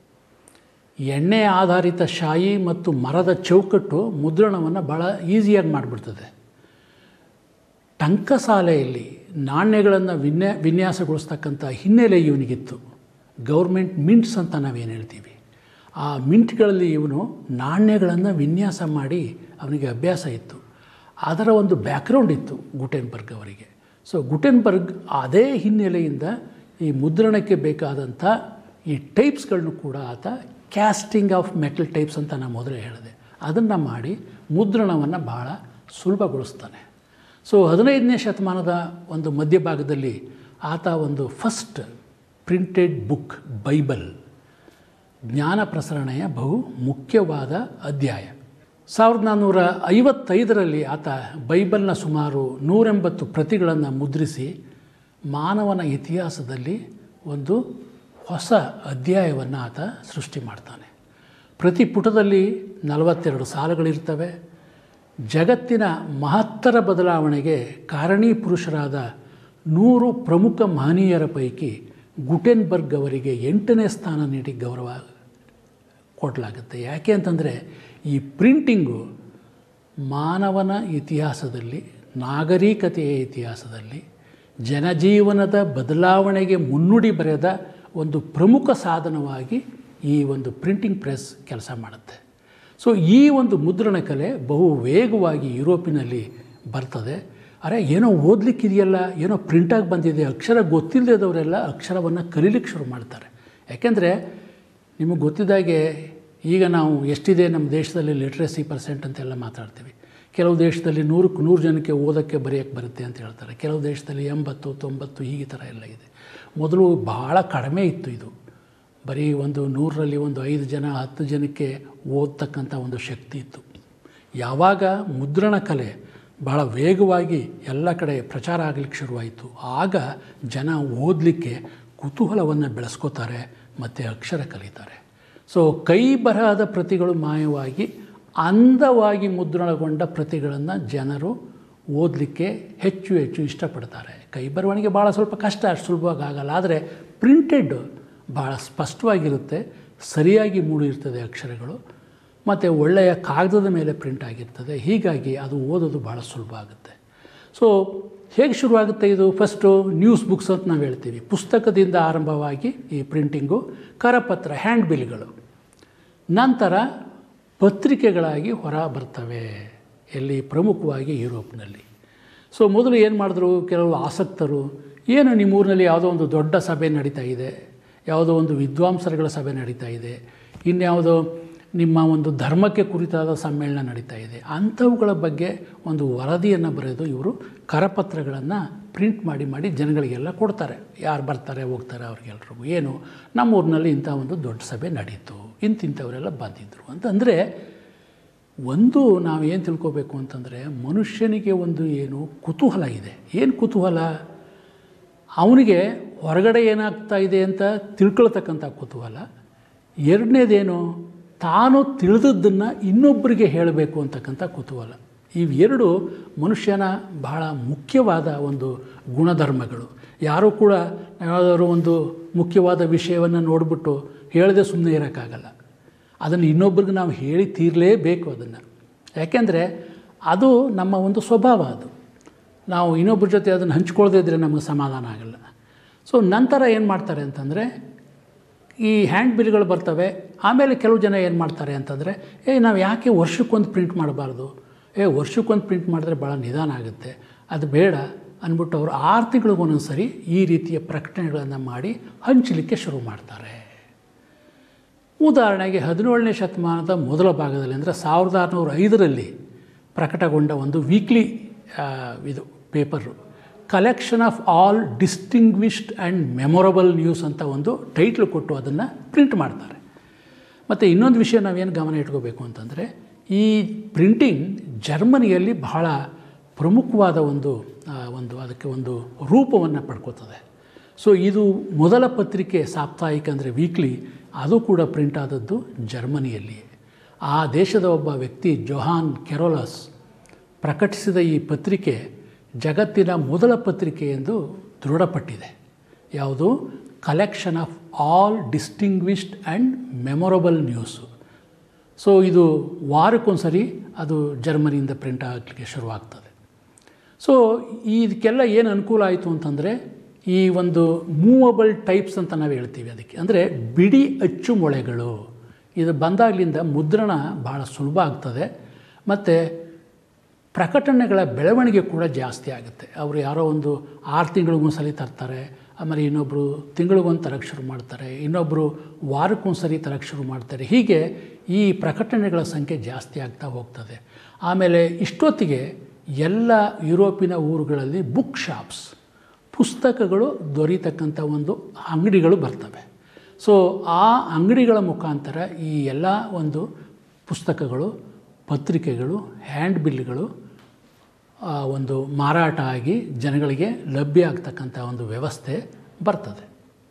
ಎಣ್ಣೆ ಆಧಾರಿತ ಶಾಯಿ ಮತ್ತು ಮರದ ಚೌಕಟ್ಟು ಮುದ್ರಣವನ್ನು ಭಾಳ ಈಸಿಯಾಗಿ ಮಾಡಿಬಿಡ್ತದೆ ಟಂಕಸಾಲೆಯಲ್ಲಿ ನಾಣ್ಯಗಳನ್ನು ವಿನ್ಯಾ ವಿನ್ಯಾಸಗೊಳಿಸ್ತಕ್ಕಂಥ ಹಿನ್ನೆಲೆ ಇವನಿಗಿತ್ತು ಗೌರ್ಮೆಂಟ್ ಮಿಂಟ್ಸ್ ಅಂತ ನಾವೇನು ಹೇಳ್ತೀವಿ ಆ ಮಿಂಟ್ಗಳಲ್ಲಿ ಇವನು ನಾಣ್ಯಗಳನ್ನು ವಿನ್ಯಾಸ ಮಾಡಿ ಅವನಿಗೆ ಅಭ್ಯಾಸ ಇತ್ತು ಅದರ ಒಂದು ಬ್ಯಾಕ್ಗ್ರೌಂಡ್ ಇತ್ತು ಗುಟೆನ್ಬರ್ಗ್ ಅವರಿಗೆ ಸೊ ಗುಟೆನ್ಬರ್ಗ್ ಅದೇ ಹಿನ್ನೆಲೆಯಿಂದ ಈ ಮುದ್ರಣಕ್ಕೆ ಬೇಕಾದಂಥ ಈ ಟೈಪ್ಸ್ಗಳನ್ನು ಕೂಡ ಆತ ಕ್ಯಾಸ್ಟಿಂಗ್ ಆಫ್ ಮೆಟಲ್ ಟೈಪ್ಸ್ ಅಂತ ನಾನು ಮೊದಲೇ ಹೇಳಿದೆ ಅದನ್ನು ಮಾಡಿ ಮುದ್ರಣವನ್ನು ಬಹಳ ಸುಲಭಗೊಳಿಸ್ತಾನೆ ಸೊ ಹದಿನೈದನೇ ಶತಮಾನದ ಒಂದು ಮಧ್ಯಭಾಗದಲ್ಲಿ ಆತ ಒಂದು ಫಸ್ಟ್ ಪ್ರಿಂಟೆಡ್ ಬುಕ್ ಬೈಬಲ್ ಜ್ಞಾನ ಪ್ರಸರಣೆಯ ಬಹು ಮುಖ್ಯವಾದ ಅಧ್ಯಾಯ ಸಾವಿರದ ನಾನ್ನೂರ ಐವತ್ತೈದರಲ್ಲಿ ಆತ ಬೈಬಲ್ನ ಸುಮಾರು ನೂರೆಂಬತ್ತು ಪ್ರತಿಗಳನ್ನು ಮುದ್ರಿಸಿ ಮಾನವನ ಇತಿಹಾಸದಲ್ಲಿ ಒಂದು ಹೊಸ ಅಧ್ಯಾಯವನ್ನು ಆತ ಸೃಷ್ಟಿ ಮಾಡ್ತಾನೆ ಪ್ರತಿ ಪುಟದಲ್ಲಿ ನಲವತ್ತೆರಡು ಸಾಲುಗಳಿರ್ತವೆ ಜಗತ್ತಿನ ಮಹತ್ತರ ಬದಲಾವಣೆಗೆ ಕಾರಣೀ ಪುರುಷರಾದ ನೂರು ಪ್ರಮುಖ ಮಹನೀಯರ ಪೈಕಿ ಗುಟೆನ್ಬರ್ಗ್ ಅವರಿಗೆ ಎಂಟನೇ ಸ್ಥಾನ ನೀಡಿ ಗೌರವ ಕೊಡಲಾಗುತ್ತೆ ಯಾಕೆ ಅಂತಂದರೆ ಈ ಪ್ರಿಂಟಿಂಗು ಮಾನವನ ಇತಿಹಾಸದಲ್ಲಿ ನಾಗರಿಕತೆಯ ಇತಿಹಾಸದಲ್ಲಿ ಜನಜೀವನದ ಬದಲಾವಣೆಗೆ ಮುನ್ನುಡಿ ಬರೆದ ಒಂದು ಪ್ರಮುಖ ಸಾಧನವಾಗಿ ಈ ಒಂದು ಪ್ರಿಂಟಿಂಗ್ ಪ್ರೆಸ್ ಕೆಲಸ ಮಾಡುತ್ತೆ ಸೊ ಈ ಒಂದು ಮುದ್ರಣ ಕಲೆ ಬಹು ವೇಗವಾಗಿ ಯುರೋಪಿನಲ್ಲಿ ಬರ್ತದೆ ಅರೆ ಏನೋ ಓದಲಿಕ್ಕಿದೆಯಲ್ಲ ಏನೋ ಪ್ರಿಂಟಾಗಿ ಬಂದಿದೆ ಅಕ್ಷರ ಗೊತ್ತಿಲ್ಲದವರೆಲ್ಲ ಅಕ್ಷರವನ್ನು ಕಲೀಲಿಕ್ಕೆ ಶುರು ಮಾಡ್ತಾರೆ ಯಾಕೆಂದರೆ ನಿಮಗೆ ಗೊತ್ತಿದ್ದಾಗೆ ಈಗ ನಾವು ಎಷ್ಟಿದೆ ನಮ್ಮ ದೇಶದಲ್ಲಿ ಲಿಟ್ರಸಿ ಪರ್ಸೆಂಟ್ ಅಂತೆಲ್ಲ ಮಾತಾಡ್ತೀವಿ ಕೆಲವು ದೇಶದಲ್ಲಿ ನೂರಕ್ಕೆ ನೂರು ಜನಕ್ಕೆ ಓದೋಕ್ಕೆ ಬರೆಯೋಕ್ಕೆ ಬರುತ್ತೆ ಅಂತ ಹೇಳ್ತಾರೆ ಕೆಲವು ದೇಶದಲ್ಲಿ ಎಂಬತ್ತು ತೊಂಬತ್ತು ಹೀಗೆ ಥರ ಎಲ್ಲ ಇದೆ ಮೊದಲು ಭಾಳ ಕಡಿಮೆ ಇತ್ತು ಇದು ಬರೀ ಒಂದು ನೂರರಲ್ಲಿ ಒಂದು ಐದು ಜನ ಹತ್ತು ಜನಕ್ಕೆ ಓದ್ತಕ್ಕಂಥ ಒಂದು ಶಕ್ತಿ ಇತ್ತು ಯಾವಾಗ ಮುದ್ರಣ ಕಲೆ ಭಾಳ ವೇಗವಾಗಿ ಎಲ್ಲ ಕಡೆ ಪ್ರಚಾರ ಆಗಲಿಕ್ಕೆ ಶುರುವಾಯಿತು ಆಗ ಜನ ಓದಲಿಕ್ಕೆ ಕುತೂಹಲವನ್ನು ಬೆಳೆಸ್ಕೋತಾರೆ ಮತ್ತು ಅಕ್ಷರ ಕಲಿತಾರೆ ಸೊ ಕೈ ಬರಹದ ಪ್ರತಿಗಳು ಮಾಯವಾಗಿ ಅಂದವಾಗಿ ಮುದ್ರಣಗೊಂಡ ಪ್ರತಿಗಳನ್ನು ಜನರು ಓದಲಿಕ್ಕೆ ಹೆಚ್ಚು ಹೆಚ್ಚು ಇಷ್ಟಪಡ್ತಾರೆ ಕೈ ಬರವಣಿಗೆ ಭಾಳ ಸ್ವಲ್ಪ ಕಷ್ಟ ಅಷ್ಟು ಸುಲಭವಾಗಿ ಆಗಲ್ಲ ಆದರೆ ಪ್ರಿಂಟೆಡ್ ಭಾಳ ಸ್ಪಷ್ಟವಾಗಿರುತ್ತೆ ಸರಿಯಾಗಿ ಮೂಡಿರ್ತದೆ ಅಕ್ಷರಗಳು ಮತ್ತು ಒಳ್ಳೆಯ ಕಾಗದದ ಮೇಲೆ ಪ್ರಿಂಟ್ ಆಗಿರ್ತದೆ ಹೀಗಾಗಿ ಅದು ಓದೋದು ಭಾಳ ಸುಲಭ ಆಗುತ್ತೆ ಸೊ ಹೇಗೆ ಶುರುವಾಗುತ್ತೆ ಇದು ಫಸ್ಟು ನ್ಯೂಸ್ ಬುಕ್ಸ್ ಅಂತ ನಾವು ಹೇಳ್ತೀವಿ ಪುಸ್ತಕದಿಂದ ಆರಂಭವಾಗಿ ಈ ಪ್ರಿಂಟಿಂಗು ಕರಪತ್ರ ಹ್ಯಾಂಡ್ ಬಿಲ್ಗಳು ನಂತರ ಪತ್ರಿಕೆಗಳಾಗಿ ಹೊರ ಬರ್ತವೆ ಎಲ್ಲಿ ಪ್ರಮುಖವಾಗಿ ಯುರೋಪ್ನಲ್ಲಿ ಸೊ ಮೊದಲು ಏನು ಮಾಡಿದ್ರು ಕೆಲವು ಆಸಕ್ತರು ಏನು ನಿಮ್ಮೂರಿನಲ್ಲಿ ಯಾವುದೋ ಒಂದು ದೊಡ್ಡ ಸಭೆ ನಡೀತಾ ಇದೆ ಯಾವುದೋ ಒಂದು ವಿದ್ವಾಂಸರುಗಳ ಸಭೆ ನಡೀತಾ ಇದೆ ಇನ್ಯಾವುದೋ ನಿಮ್ಮ ಒಂದು ಧರ್ಮಕ್ಕೆ ಕುರಿತಾದ ಸಮ್ಮೇಳನ ನಡೀತಾ ಇದೆ ಅಂಥವುಗಳ ಬಗ್ಗೆ ಒಂದು ವರದಿಯನ್ನು ಬರೆದು ಇವರು ಕರಪತ್ರಗಳನ್ನು ಪ್ರಿಂಟ್ ಮಾಡಿ ಮಾಡಿ ಜನಗಳಿಗೆಲ್ಲ ಕೊಡ್ತಾರೆ ಯಾರು ಬರ್ತಾರೆ ಹೋಗ್ತಾರೆ ಅವ್ರಿಗೆಲ್ರಿಗೂ ಏನು ನಮ್ಮ ಊರಿನಲ್ಲಿ ಇಂಥ ಒಂದು ದೊಡ್ಡ ಸಭೆ ನಡೀತು ಇಂತಿಂಥವರೆಲ್ಲ ಬಂದಿದ್ದರು ಅಂತಂದರೆ ಒಂದು ನಾವು ಏನು ತಿಳ್ಕೊಬೇಕು ಅಂತಂದರೆ ಮನುಷ್ಯನಿಗೆ ಒಂದು ಏನು ಕುತೂಹಲ ಇದೆ ಏನು ಕುತೂಹಲ ಅವನಿಗೆ ಹೊರಗಡೆ ಏನಾಗ್ತಾ ಇದೆ ಅಂತ ತಿಳ್ಕೊಳ್ತಕ್ಕಂಥ ಕುತೂಹಲ ಎರಡನೇದೇನು ತಾನು ತಿಳಿದದ್ದನ್ನು ಇನ್ನೊಬ್ಬರಿಗೆ ಹೇಳಬೇಕು ಅಂತಕ್ಕಂಥ ಕುತೂಹಲ ಇವೆರಡು ಮನುಷ್ಯನ ಬಹಳ ಮುಖ್ಯವಾದ ಒಂದು ಗುಣಧರ್ಮಗಳು ಯಾರೂ ಕೂಡ ಯಾವುದಾದ್ರು ಒಂದು ಮುಖ್ಯವಾದ ವಿಷಯವನ್ನು ನೋಡಿಬಿಟ್ಟು ಹೇಳದೆ ಸುಮ್ಮನೆ ಇರೋಕ್ಕಾಗಲ್ಲ ಅದನ್ನು ಇನ್ನೊಬ್ರಿಗೆ ನಾವು ಹೇಳಿ ತೀರಲೇಬೇಕು ಅದನ್ನು ಯಾಕೆಂದರೆ ಅದು ನಮ್ಮ ಒಂದು ಸ್ವಭಾವ ಅದು ನಾವು ಇನ್ನೊಬ್ಬರ ಜೊತೆ ಅದನ್ನು ಹಂಚ್ಕೊಳ್ಳದೇ ಇದ್ದರೆ ನಮಗೆ ಸಮಾಧಾನ ಆಗಲ್ಲ ಸೊ ನಂತರ ಏನು ಮಾಡ್ತಾರೆ ಅಂತಂದರೆ ಈ ಹ್ಯಾಂಡ್ ಬಿಲ್ಗಳು ಬರ್ತವೆ ಆಮೇಲೆ ಕೆಲವು ಜನ ಏನು ಮಾಡ್ತಾರೆ ಅಂತಂದರೆ ಏ ನಾವು ಯಾಕೆ ವರ್ಷಕ್ಕೊಂದು ಪ್ರಿಂಟ್ ಮಾಡಬಾರ್ದು ಏ ವರ್ಷಕ್ಕೊಂದು ಪ್ರಿಂಟ್ ಮಾಡಿದ್ರೆ ಭಾಳ ನಿಧಾನ ಆಗುತ್ತೆ ಅದು ಬೇಡ ಅಂದ್ಬಿಟ್ಟು ಅವರು ಆರು ತಿಂಗಳಿಗೊಂದೊಂದು ಸರಿ ಈ ರೀತಿಯ ಪ್ರಕಟಣೆಗಳನ್ನು ಮಾಡಿ ಹಂಚಲಿಕ್ಕೆ ಶುರು ಮಾಡ್ತಾರೆ ಉದಾಹರಣೆಗೆ ಹದಿನೇಳನೇ ಶತಮಾನದ ಮೊದಲ ಭಾಗದಲ್ಲಿ ಅಂದರೆ ಸಾವಿರದ ಆರುನೂರ ಐದರಲ್ಲಿ ಪ್ರಕಟಗೊಂಡ ಒಂದು ವೀಕ್ಲಿ ಇದು paper collection of all distinguished and memorable news ಅಂತ ಒಂದು ಟೈಟ್ಲ್ ಕೊಟ್ಟು ಅದನ್ನು ಪ್ರಿಂಟ್ ಮಾಡ್ತಾರೆ ಮತ್ತು ಇನ್ನೊಂದು ವಿಷಯ ನಾವೇನು ಗಮನ ಇಟ್ಕೋಬೇಕು ಅಂತಂದರೆ ಈ ಪ್ರಿಂಟಿಂಗ್ ಜರ್ಮನಿಯಲ್ಲಿ ಬಹಳ ಪ್ರಮುಖವಾದ ಒಂದು ಆ, ಒಂದು ಅದಕ್ಕೆ ಒಂದು ರೂಪವನ್ನು ಪಡ್ಕೋತದೆ ಸೊ ಇದು ಮೊದಲ ಪತ್ರಿಕೆ ಸಾಪ್ತಾಹಿಕ ಅಂದರೆ ವೀಕ್ಲಿ ಅದು ಕೂಡ ಪ್ರಿಂಟ್ ಆದದ್ದು ಜರ್ಮನಿಯಲ್ಲಿ ಆ ದೇಶದ ಒಬ್ಬ ವ್ಯಕ್ತಿ ಜೊಹಾನ್ ಕೆರೋಲಸ್ ಪ್ರಕಟಿಸಿದ ಈ ಪತ್ರಿಕೆ ಜಗತ್ತಿನ ಮೊದಲ ಪತ್ರಿಕೆ ಎಂದು ದೃಢಪಟ್ಟಿದೆ ಯಾವುದು collection of all distinguished and memorable news so ಇದು ವಾರಕ್ಕೊಂದ್ಸರಿ ಅದು ಜರ್ಮನಿಯಿಂದ ಪ್ರಿಂಟ್ ಆಗಲಿಕ್ಕೆ ಶುರುವಾಗ್ತದೆ ಸೊ ಇದಕ್ಕೆಲ್ಲ ಏನು ಅನುಕೂಲ ಆಯಿತು ಅಂತಂದರೆ ಈ ಒಂದು ಮೂವಬಲ್ ಟೈಪ್ಸ್ ಅಂತ ನಾವು ಹೇಳ್ತೀವಿ ಅದಕ್ಕೆ ಅಂದರೆ ಬಿಡಿ ಅಚ್ಚು ಮೊಳೆಗಳು ಇದು ಬಂದಾಗಲಿಂದ ಮುದ್ರಣ ಭಾಳ ಸುಲಭ ಆಗ್ತದೆ ಮತ್ತು ಪ್ರಕಟಣೆಗಳ ಬೆಳವಣಿಗೆ ಕೂಡ ಜಾಸ್ತಿ ಆಗುತ್ತೆ ಅವರು ಯಾರೋ ಒಂದು ಆರು ತಿಂಗಳಿಗೊಂದ್ಸಲಿ ತರ್ತಾರೆ ಆಮೇಲೆ ಇನ್ನೊಬ್ಬರು ತಿಂಗಳಿಗೊಂದು ತರಕ್ಕೆ ಶುರು ಮಾಡ್ತಾರೆ ಇನ್ನೊಬ್ಬರು ವಾರಕ್ಕೊಂದ್ಸರಿ ತರಕ್ಕೆ ಶುರು ಮಾಡ್ತಾರೆ ಹೀಗೆ ಈ ಪ್ರಕಟಣೆಗಳ ಸಂಖ್ಯೆ ಜಾಸ್ತಿ ಆಗ್ತಾ ಹೋಗ್ತದೆ ಆಮೇಲೆ ಇಷ್ಟೊತ್ತಿಗೆ ಎಲ್ಲ ಯುರೋಪಿನ ಊರುಗಳಲ್ಲಿ ಬುಕ್ ಶಾಪ್ಸ್ ಪುಸ್ತಕಗಳು ದೊರೀತಕ್ಕಂಥ ಒಂದು ಅಂಗಡಿಗಳು ಬರ್ತವೆ ಸೊ ಆ ಅಂಗಡಿಗಳ ಮುಖಾಂತರ ಈ ಎಲ್ಲ ಒಂದು ಪುಸ್ತಕಗಳು ಪತ್ರಿಕೆಗಳು ಹ್ಯಾಂಡ್ ಬಿಲ್ಗಳು ಆ, ಒಂದು ಮಾರಾಟ ಆಗಿ ಜನಗಳಿಗೆ ಲಭ್ಯ ಆಗ್ತಕ್ಕಂಥ ಒಂದು ವ್ಯವಸ್ಥೆ ಬರ್ತದೆ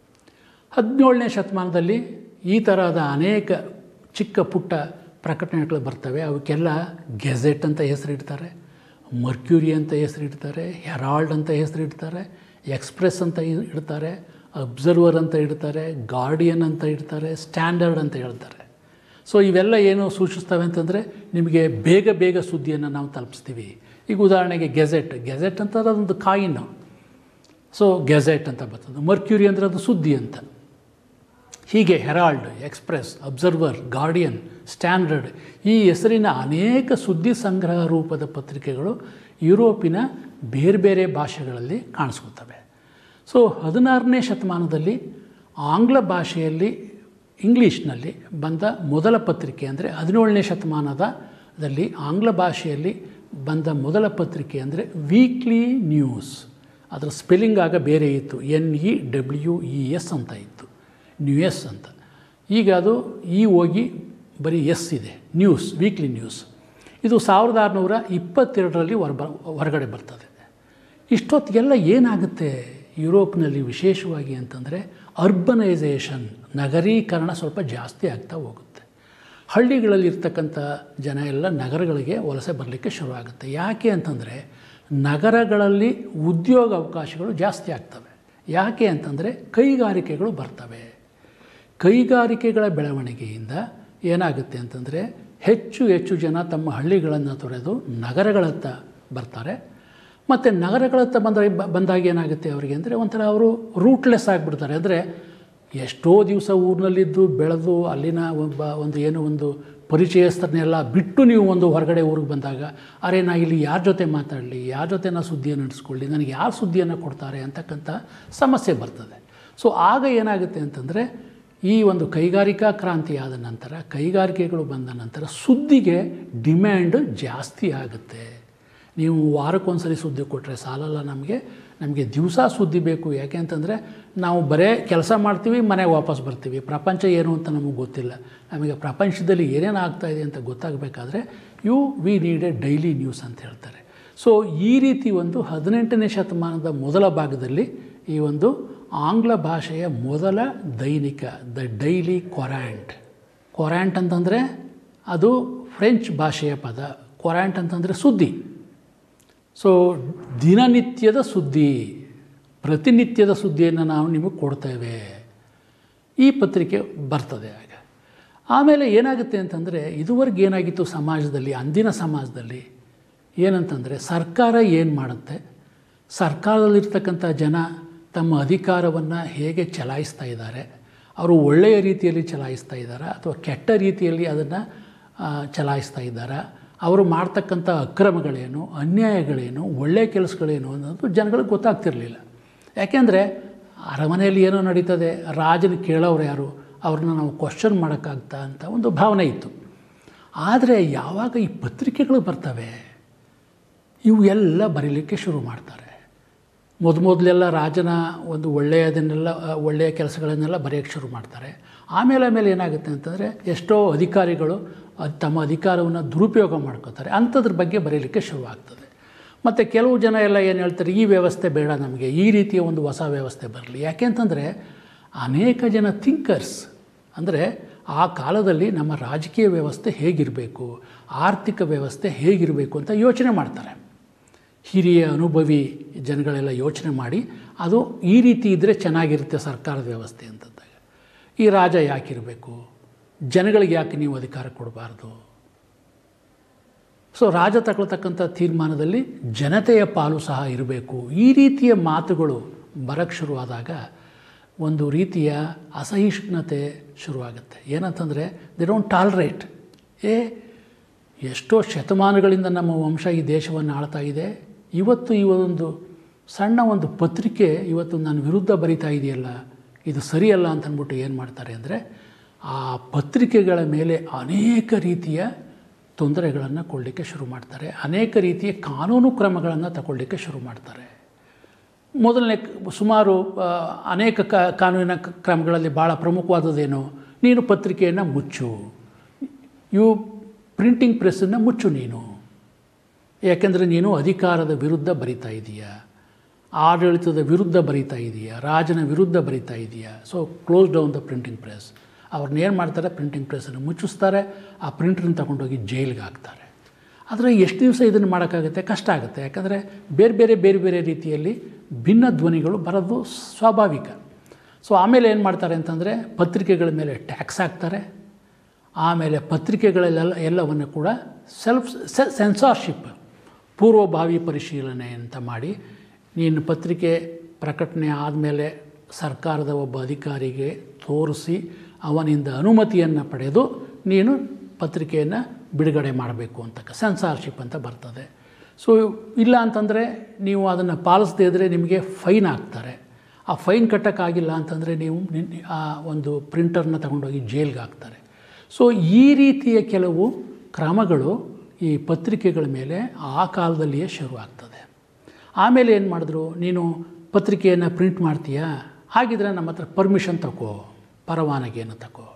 ಹದಿನೇಳನೇ ಶತಮಾನದಲ್ಲಿ ಈ ಥರದ ಅನೇಕ ಚಿಕ್ಕ ಪುಟ್ಟ ಪ್ರಕಟಣೆಗಳು ಬರ್ತವೆ ಅವಕ್ಕೆಲ್ಲ ಗೆಜೆಟ್ ಅಂತ ಹೆಸರಿಡ್ತಾರೆ ಮರ್ಕ್ಯೂರಿ ಅಂತ ಹೆಸರಿಡ್ತಾರೆ ಹೆರಾಲ್ಡ್ ಅಂತ ಹೆಸರಿಡ್ತಾರೆ ಎಕ್ಸ್ಪ್ರೆಸ್ ಅಂತ ಇ- ಇಡ್ತಾರೆ ಅಬ್ಸರ್ವರ್ ಅಂತ ಇಡ್ತಾರೆ ಗಾರ್ಡಿಯನ್ ಅಂತ ಇಡ್ತಾರೆ ಸ್ಟ್ಯಾಂಡರ್ಡ್ ಅಂತ ಹೇಳ್ತಾರೆ ಸೊ ಇವೆಲ್ಲ ಏನು ಸೂಚಿಸ್ತವೆ ಅಂತಂದರೆ ನಿಮಗೆ ಬೇಗ ಬೇಗ ಸುದ್ದಿಯನ್ನು ನಾವು ತಲುಪಿಸ್ತೀವಿ ಈಗ ಉದಾಹರಣೆಗೆ ಗೆಜೆಟ್ ಗೆಜೆಟ್ ಅಂತ ಅದೊಂದು ಕಾಯಿನು ಸೊ ಗೆಜೆಟ್ ಅಂತ ಬರ್ತದೆ ಮರ್ಕ್ಯೂರಿ ಅಂದರೆ ಅದು ಸುದ್ದಿ ಅಂತ ಹೀಗೆ Herald Express Observer Guardian Standard ಈ ಹೆಸರಿನ ಅನೇಕ ಸುದ್ದಿ ಸಂಗ್ರಹ ರೂಪದ ಪತ್ರಿಕೆಗಳು ಯುರೋಪಿನ ಬೇರೆ ಬೇರೆ ಭಾಷೆಗಳಲ್ಲಿ ಕಾಣಿಸ್ಕೊಳ್ತವೆ ಸೊ ಹದಿನಾರನೇ ಶತಮಾನದಲ್ಲಿ ಆಂಗ್ಲ ಭಾಷೆಯಲ್ಲಿ ಇಂಗ್ಲೀಷ್ನಲ್ಲಿ ಬಂದ ಮೊದಲ ಪತ್ರಿಕೆ ಅಂದರೆ ಹದಿನೇಳನೇ ಶತಮಾನದಲ್ಲಿ ಆಂಗ್ಲ ಭಾಷೆಯಲ್ಲಿ ಬಂದ ಮೊದಲ ಪತ್ರಿಕೆ ಅಂದರೆ ವೀಕ್ಲಿ ನ್ಯೂಸ್ ಅದರ ಸ್ಪೆಲ್ಲಿಂಗ್ ಆಗ ಬೇರೆ ಇತ್ತು N E W E S ಅಂತ ಇತ್ತು ನ್ಯೂಎಸ್ ಅಂತ ಈಗ ಅದು ಈ ಹೋಗಿ ಬರೀ ಎಸ್ ಇದೆ ನ್ಯೂಸ್ ವೀಕ್ಲಿ ನ್ಯೂಸ್ ಇದು ಸಾವಿರದ ಆರುನೂರ ಇಪ್ಪತ್ತೆರಡರಲ್ಲಿ ಹೊರ ಹೊರಗಡೆ ಬರ್ತದೆ ಇಷ್ಟೊತ್ತಿಗೆಲ್ಲ ಏನಾಗುತ್ತೆ ಯುರೋಪ್ನಲ್ಲಿ ವಿಶೇಷವಾಗಿ ಅಂತಂದರೆ ಅರ್ಬನೈಸೇಷನ್ ನಗರೀಕರಣ ಸ್ವಲ್ಪ ಜಾಸ್ತಿ ಆಗ್ತಾ ಹೋಗುತ್ತೆ ಹಳ್ಳಿಗಳಲ್ಲಿ ಇರ್ತಕ್ಕಂಥ ಜನ ಎಲ್ಲ ನಗರಗಳಿಗೆ ವಲಸೆ ಬರಲಿಕ್ಕೆ ಶುರುವಾಗುತ್ತೆ ಯಾಕೆ ಅಂತಂದರೆ ನಗರಗಳಲ್ಲಿ ಉದ್ಯೋಗ ಅವಕಾಶಗಳು ಜಾಸ್ತಿ ಆಗ್ತವೆ ಯಾಕೆ ಅಂತಂದರೆ ಕೈಗಾರಿಕೆಗಳು ಬರ್ತವೆ ಕೈಗಾರಿಕೆಗಳ ಬೆಳವಣಿಗೆಯಿಂದ ಏನಾಗುತ್ತೆ ಅಂತಂದರೆ ಹೆಚ್ಚು ಹೆಚ್ಚು ಜನ ತಮ್ಮ ಹಳ್ಳಿಗಳನ್ನು ತೊರೆದು ನಗರಗಳತ್ತ ಬರ್ತಾರೆ ಮತ್ತು ನಗರಗಳತ್ತ ಬಂದ ಬಂದಾಗ ಏನಾಗುತ್ತೆ ಅವರಿಗೆ ಅಂದರೆ ಒಂಥರ ಅವರು ರೂಟ್ಲೆಸ್ ಆಗಿಬಿಡ್ತಾರೆ ಅಂದರೆ ಎಷ್ಟೋ ದಿವಸ ಊರಿನಲ್ಲಿದ್ದು ಬೆಳೆದು ಅಲ್ಲಿನ ಒಬ್ಬ ಒಂದು ಏನೋ ಒಂದು ಪರಿಚಯಸ್ಥರನ್ನೆಲ್ಲ ಬಿಟ್ಟು ನೀವು ಒಂದು ಹೊರಗಡೆ ಊರಿಗೆ ಬಂದಾಗ ಅರೆ ನಾ ಇಲ್ಲಿ ಯಾರ ಜೊತೆ ಮಾತಾಡಲಿ ಯಾರ ಜೊತೆ ನಾ ಸುದ್ದಿಯನ್ನು ನಡೆಸ್ಕೊಳ್ಳಿ ನನಗೆ ಯಾರು ಸುದ್ದಿಯನ್ನು ಕೊಡ್ತಾರೆ ಅಂತಕ್ಕಂಥ ಸಮಸ್ಯೆ ಬರ್ತದೆ ಸೊ ಆಗ ಏನಾಗುತ್ತೆ ಅಂತಂದರೆ ಈ ಒಂದು ಕೈಗಾರಿಕಾ ಕ್ರಾಂತಿ ಆದ ನಂತರ ಕೈಗಾರಿಕೆಗಳು ಬಂದ ನಂತರ ಸುದ್ದಿಗೆ ಡಿಮ್ಯಾಂಡ್ ಜಾಸ್ತಿ ಆಗುತ್ತೆ ನೀವು ವಾರಕ್ಕೊಂದ್ಸರಿ ಸುದ್ದಿ ಕೊಟ್ಟರೆ ಸಾಲಲ್ಲ ನಮಗೆ ನಮಗೆ ದಿವಸ ಸುದ್ದಿ ಬೇಕು ಯಾಕೆ ಅಂತಂದರೆ ನಾವು ಬರೇ ಕೆಲಸ ಮಾಡ್ತೀವಿ ಮನೆಗೆ ವಾಪಸ್ ಬರ್ತೀವಿ ಪ್ರಪಂಚ ಏನು ಅಂತ ನಮಗೆ ಗೊತ್ತಿಲ್ಲ ನಮಗೆ ಪ್ರಪಂಚದಲ್ಲಿ ಏನೇನು ಆಗ್ತಾ ಇದೆ ಅಂತ ಗೊತ್ತಾಗಬೇಕಾದ್ರೆ you we need a daily news ಅಂತ ಹೇಳ್ತಾರೆ ಸೊ ಈ ರೀತಿ ಒಂದು ಹದಿನೆಂಟನೇ ಶತಮಾನದ ಮೊದಲ ಭಾಗದಲ್ಲಿ ಈ ಒಂದು ಆಂಗ್ಲ ಭಾಷೆಯ ಮೊದಲ ದೈನಿಕ ದ ಡೈಲಿ ಕೊರ್ಯಾಂಟ್ ಕೊರ್ಯಾಂಟ್ ಅಂತಂದರೆ ಅದು ಫ್ರೆಂಚ್ ಭಾಷೆಯ ಪದ ಕೊರ್ಯಾಂಟ್ ಅಂತಂದರೆ ಸುದ್ದಿ ಸೊ ದಿನನಿತ್ಯದ ಸುದ್ದಿ ಪ್ರತಿನಿತ್ಯದ ಸುದ್ದಿಯನ್ನು ನಾವು ನಿಮಗೆ ಕೊಡ್ತೇವೆ ಈ ಪತ್ರಿಕೆ ಬರ್ತದೆ ಆಗ ಆಮೇಲೆ ಏನಾಗುತ್ತೆ ಅಂತಂದರೆ ಇದುವರೆಗೆ ಏನಾಗಿತ್ತು ಸಮಾಜದಲ್ಲಿ ಅಂದಿನ ಸಮಾಜದಲ್ಲಿ ಏನಂತಂದರೆ ಸರ್ಕಾರ ಏನು ಮಾಡುತ್ತೆ ಸರ್ಕಾರದಲ್ಲಿರ್ತಕ್ಕಂಥ ಜನ ತಮ್ಮ ಅಧಿಕಾರವನ್ನು ಹೇಗೆ ಚಲಾಯಿಸ್ತಾ ಇದ್ದಾರೆ ಅವರು ಒಳ್ಳೆಯ ರೀತಿಯಲ್ಲಿ ಚಲಾಯಿಸ್ತಾ ಇದ್ದಾರಾ ಅಥವಾ ಕೆಟ್ಟ ರೀತಿಯಲ್ಲಿ ಅದನ್ನು ಚಲಾಯಿಸ್ತಾ ಇದ್ದಾರಾ ಅವರು ಮಾಡ್ತಕ್ಕಂಥ ಅಕ್ರಮಗಳೇನು ಅನ್ಯಾಯಗಳೇನು ಒಳ್ಳೆಯ ಕೆಲಸಗಳೇನು ಅನ್ನೋದು ಜನಗಳಿಗೆ ಗೊತ್ತಾಗ್ತಿರಲಿಲ್ಲ ಯಾಕೆಂದರೆ ಅರಮನೆಯಲ್ಲಿ ಏನೋ ನಡೀತದೆ ರಾಜನ ಕೇಳೋರು ಯಾರು ಅವ್ರನ್ನ ನಾವು ಕ್ವಶನ್ ಮಾಡೋಕ್ಕಾಗ್ತಾ ಅಂತ ಒಂದು ಭಾವನೆ ಇತ್ತು ಆದರೆ ಯಾವಾಗ ಈ ಪತ್ರಿಕೆಗಳು ಬರ್ತವೆ ಇವು ಎಲ್ಲ ಬರೀಲಿಕ್ಕೆ ಶುರು ಮಾಡ್ತಾರೆ ಮೊದಮೊದಲೆಲ್ಲ ರಾಜನ ಒಂದು ಒಳ್ಳೆಯದನ್ನೆಲ್ಲ ಒಳ್ಳೆಯ ಕೆಲಸಗಳನ್ನೆಲ್ಲ ಬರೆಯೋಕ್ಕೆ ಶುರು ಮಾಡ್ತಾರೆ ಆಮೇಲೆ ಆಮೇಲೆ ಏನಾಗುತ್ತೆ ಅಂತಂದರೆ ಎಷ್ಟೋ ಅಧಿಕಾರಿಗಳು ಅದ್ ತಮ್ಮ ಅಧಿಕಾರವನ್ನು ದುರುಪಯೋಗ ಮಾಡ್ಕೋತಾರೆ ಅಂಥದ್ರ ಬಗ್ಗೆ ಬರೀಲಿಕ್ಕೆ ಶುರುವಾಗ್ತದೆ ಮತ್ತು ಕೆಲವು ಜನ ಎಲ್ಲ ಏನು ಹೇಳ್ತಾರೆ ಈ ವ್ಯವಸ್ಥೆ ಬೇಡ ನಮಗೆ ಈ ರೀತಿಯ ಒಂದು ಹೊಸ ವ್ಯವಸ್ಥೆ ಬರಲಿ ಯಾಕೆಂತಂದರೆ ಅನೇಕ ಜನ ಥಿಂಕರ್ಸ್ ಅಂದರೆ ಆ ಕಾಲದಲ್ಲಿ ನಮ್ಮ ರಾಜಕೀಯ ವ್ಯವಸ್ಥೆ ಹೇಗಿರಬೇಕು ಆರ್ಥಿಕ ವ್ಯವಸ್ಥೆ ಹೇಗಿರಬೇಕು ಅಂತ ಯೋಚನೆ ಮಾಡ್ತಾರೆ ಹಿರಿಯ ಅನುಭವಿ ಜನಗಳೆಲ್ಲ ಯೋಚನೆ ಮಾಡಿ ಅದು ಈ ರೀತಿ ಇದ್ದರೆ ಚೆನ್ನಾಗಿರುತ್ತೆ ಸರ್ಕಾರದ ವ್ಯವಸ್ಥೆ ಅಂತಂದಾಗ ಈ ರಾಜ ಯಾಕಿರಬೇಕು ಜನಗಳಿಗೆ ಯಾಕೆ ನೀವು ಅಧಿಕಾರ ಕೊಡಬಾರ್ದು ಸೊ ರಾಜ ತಗೊಳ್ತಕ್ಕಂಥ ತೀರ್ಮಾನದಲ್ಲಿ ಜನತೆಯ ಪಾಲು ಸಹ ಇರಬೇಕು ಈ ರೀತಿಯ ಮಾತುಗಳು ಬರೋಕ್ಕೆ ಶುರುವಾದಾಗ ಒಂದು ರೀತಿಯ ಅಸಹಿಷ್ಣುತೆ ಶುರುವಾಗುತ್ತೆ ಏನಂತಂದರೆ ದೇ ಡೋಂಟ್ ಟಾಲ್ರೇಟ್ ಏ ಎಷ್ಟೋ ಶತಮಾನಗಳಿಂದ ನಮ್ಮ ವಂಶ ಈ ದೇಶವನ್ನು ಆಳ್ತಾ ಇದೆ ಇವತ್ತು ಈ ಒಂದು ಸಣ್ಣ ಒಂದು ಪತ್ರಿಕೆ ಇವತ್ತು ನನ್ನ ವಿರುದ್ಧ ಬರಿತಾ ಇದೆಯಲ್ಲ ಇದು ಸರಿಯಲ್ಲ ಅಂತ ಅಂದ್ಬಿಟ್ಟು ಏನು ಮಾಡ್ತಾರೆ ಅಂದರೆ ಆ ಪತ್ರಿಕೆಗಳ ಮೇಲೆ ಅನೇಕ ರೀತಿಯ ತೊಂದರೆಗಳನ್ನು ಕೊಡಲಿಕ್ಕೆ ಶುರು ಮಾಡ್ತಾರೆ ಅನೇಕ ರೀತಿಯ ಕಾನೂನು ಕ್ರಮಗಳನ್ನು ತಗೊಳ್ಳಿಕ್ಕೆ ಶುರು ಮಾಡ್ತಾರೆ ಮೊದಲನೇ ಸುಮಾರು ಆ, ಅನೇಕ ಕ ಕಾನೂನಿನ ಕ- ಕ್ರಮಗಳಲ್ಲಿ ಭಾಳ ಪ್ರಮುಖವಾದದ್ದೇನು ನೀನು ಪತ್ರಿಕೆಯನ್ನು ಮುಚ್ಚು ಇವು ಪ್ರಿಂಟಿಂಗ್ ಪ್ರೆಸ್ಸನ್ನು ಮುಚ್ಚು ನೀನು ಯಾಕೆಂದರೆ ನೀನು ಅಧಿಕಾರದ ವಿರುದ್ಧ ಬರಿತಾ ಇದೀಯ ಆಡಳಿತದ ವಿರುದ್ಧ ಬರಿತಾ ಇದೀಯ ರಾಜನ ವಿರುದ್ಧ ಬರಿತಾ ಇದೀಯ so close down the printing press ಅವ್ರನ್ನ ಏನು ಮಾಡ್ತಾರೆ ಪ್ರಿಂಟಿಂಗ್ ಪ್ರೆಸ್ಸನ್ನು ಮುಚ್ಚಿಸ್ತಾರೆ ಆ ಪ್ರಿಂಟ್ರನ್ನ ತಗೊಂಡೋಗಿ ಜೈಲಿಗೆ ಹಾಕ್ತಾರೆ ಆದರೆ ಎಷ್ಟು ದಿವಸ ಇದನ್ನು ಮಾಡೋಕ್ಕಾಗುತ್ತೆ ಕಷ್ಟ ಆಗುತ್ತೆ ಯಾಕಂದರೆ ಬೇರೆ ಬೇರೆ ಬೇರೆ ಬೇರೆ ರೀತಿಯಲ್ಲಿ ಭಿನ್ನ ಧ್ವನಿಗಳು ಬರೋದು ಸ್ವಾಭಾವಿಕ ಸೊ ಆಮೇಲೆ ಏನು ಮಾಡ್ತಾರೆ ಅಂತಂದರೆ ಪತ್ರಿಕೆಗಳ ಮೇಲೆ ಟ್ಯಾಕ್ಸ್ ಹಾಕ್ತಾರೆ ಆಮೇಲೆ ಪತ್ರಿಕೆಗಳಲ್ಲೆಲ್ಲ ಎಲ್ಲವನ್ನು ಕೂಡ ಸೆಲ್ಫ್ ಸೆನ್ಸಾರ್ಶಿಪ್ ಪೂರ್ವಭಾವಿ ಪರಿಶೀಲನೆ ಅಂತ ಮಾಡಿ ನೀನು ಪತ್ರಿಕೆ ಪ್ರಕಟಣೆ ಆದಮೇಲೆ ಸರ್ಕಾರದ ಒಬ್ಬ ಅಧಿಕಾರಿಗೆ ತೋರಿಸಿ ಅವನಿಂದ ಅನುಮತಿಯನ್ನು ಪಡೆದು ನೀನು ಪತ್ರಿಕೆಯನ್ನು ಬಿಡುಗಡೆ ಮಾಡಬೇಕು ಅಂತ ಸೆನ್ಸಾರ್ಶಿಪ್ ಅಂತ ಬರ್ತದೆ ಸೊ ಇಲ್ಲ ಅಂತಂದರೆ ನೀವು ಅದನ್ನು ಪಾಲಿಸದೇ ಇದ್ದರೆ ನಿಮಗೆ ಫೈನ್ ಹಾಕ್ತಾರೆ ಆ ಫೈನ್ ಕಟ್ಟೋಕ್ಕಾಗಿಲ್ಲ ಅಂತಂದರೆ ನೀವು ನಿನ್- ಆ ಒಂದು ಪ್ರಿಂಟರ್ನ ತಗೊಂಡೋಗಿ ಜೈಲ್ಗೆ ಹಾಕ್ತಾರೆ ಸೊ ಈ ರೀತಿಯ ಕೆಲವು ಕ್ರಮಗಳು ಈ ಪತ್ರಿಕೆಗಳ ಮೇಲೆ ಆ ಕಾಲದಲ್ಲಿಯೇ ಶುರು ಆಗ್ತದೆ ಆಮೇಲೆ ಏನು ಮಾಡಿದ್ರು ನೀನು ಪತ್ರಿಕೆಯನ್ನು ಪ್ರಿಂಟ್ ಮಾಡ್ತೀಯಾ ಹಾಗಿದ್ರೆ ನಮ್ಮ ಹತ್ರ ಪರ್ಮಿಷನ್ ತಗೋ ಪರವಾನಗಿಯನ್ನು ತಗೋ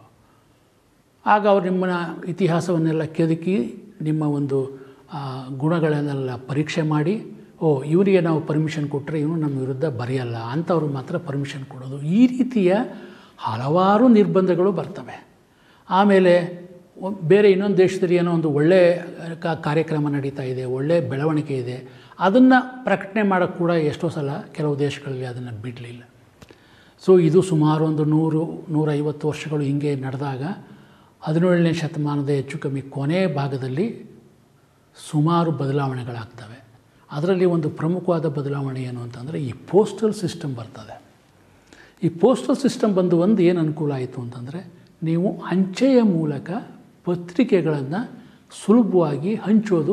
ಆಗ ಅವ್ರು ನಿಮ್ಮನ್ನ ಇತಿಹಾಸವನ್ನೆಲ್ಲ ಕೆದಕಿ ನಿಮ್ಮ ಒಂದು ಆ, ಗುಣಗಳನ್ನೆಲ್ಲ ಪರೀಕ್ಷೆ ಮಾಡಿ ಓ ಇವರಿಗೆ ನಾವು ಪರ್ಮಿಷನ್ ಕೊಟ್ಟರೆ ಇವನು ನಮ್ಮ ವಿರುದ್ಧ ಬರೆಯಲ್ಲ ಅಂಥವ್ರು ಮಾತ್ರ ಪರ್ಮಿಷನ್ ಕೊಡೋದು ಈ ರೀತಿಯ ಹಲವಾರು ನಿರ್ಬಂಧಗಳು ಬರ್ತವೆ ಆಮೇಲೆ ಒ- ಬೇರೆ ಇನ್ನೊಂದು ದೇಶದಲ್ಲಿ ಏನೋ ಒಂದು ಒಳ್ಳೆಯ ಕ- ಕಾರ್ಯಕ್ರಮ ನಡೀತಾ ಇದೆ ಒಳ್ಳೆಯ ಬೆಳವಣಿಗೆ ಇದೆ ಅದನ್ನು ಪ್ರಕಟಣೆ ಮಾಡೋಕ್ಕೆ ಕೂಡ ಎಷ್ಟೋ ಸಲ ಕೆಲವು ದೇಶಗಳಲ್ಲಿ ಅದನ್ನು ಬಿಡಲಿಲ್ಲ ಸೊ ಇದು ಸುಮಾರು ಒಂದು ನೂರು ನೂರೈವತ್ತು ವರ್ಷಗಳು ಹಿಂಗೆ ನಡೆದಾಗ ಹದಿನೇಳನೇ ಶತಮಾನದ ಹೆಚ್ಚು ಕಮ್ಮಿ ಕೊನೆ ಭಾಗದಲ್ಲಿ ಸುಮಾರು ಬದಲಾವಣೆಗಳಾಗ್ತವೆ ಅದರಲ್ಲಿ ಒಂದು ಪ್ರಮುಖವಾದ ಬದಲಾವಣೆ ಏನು ಅಂತಂದರೆ ಈ ಪೋಸ್ಟಲ್ ಸಿಸ್ಟಮ್ ಬರ್ತದೆ ಈ ಪೋಸ್ಟಲ್ ಸಿಸ್ಟಮ್ ಬಂದು ಒಂದು ಏನು ಅನುಕೂಲ ಆಯಿತು ಅಂತಂದರೆ ನೀವು ಅಂಚೆಯ ಮೂಲಕ ಪತ್ರಿಕೆಗಳನ್ನು ಸುಲಭವಾಗಿ ಹಂಚೋದು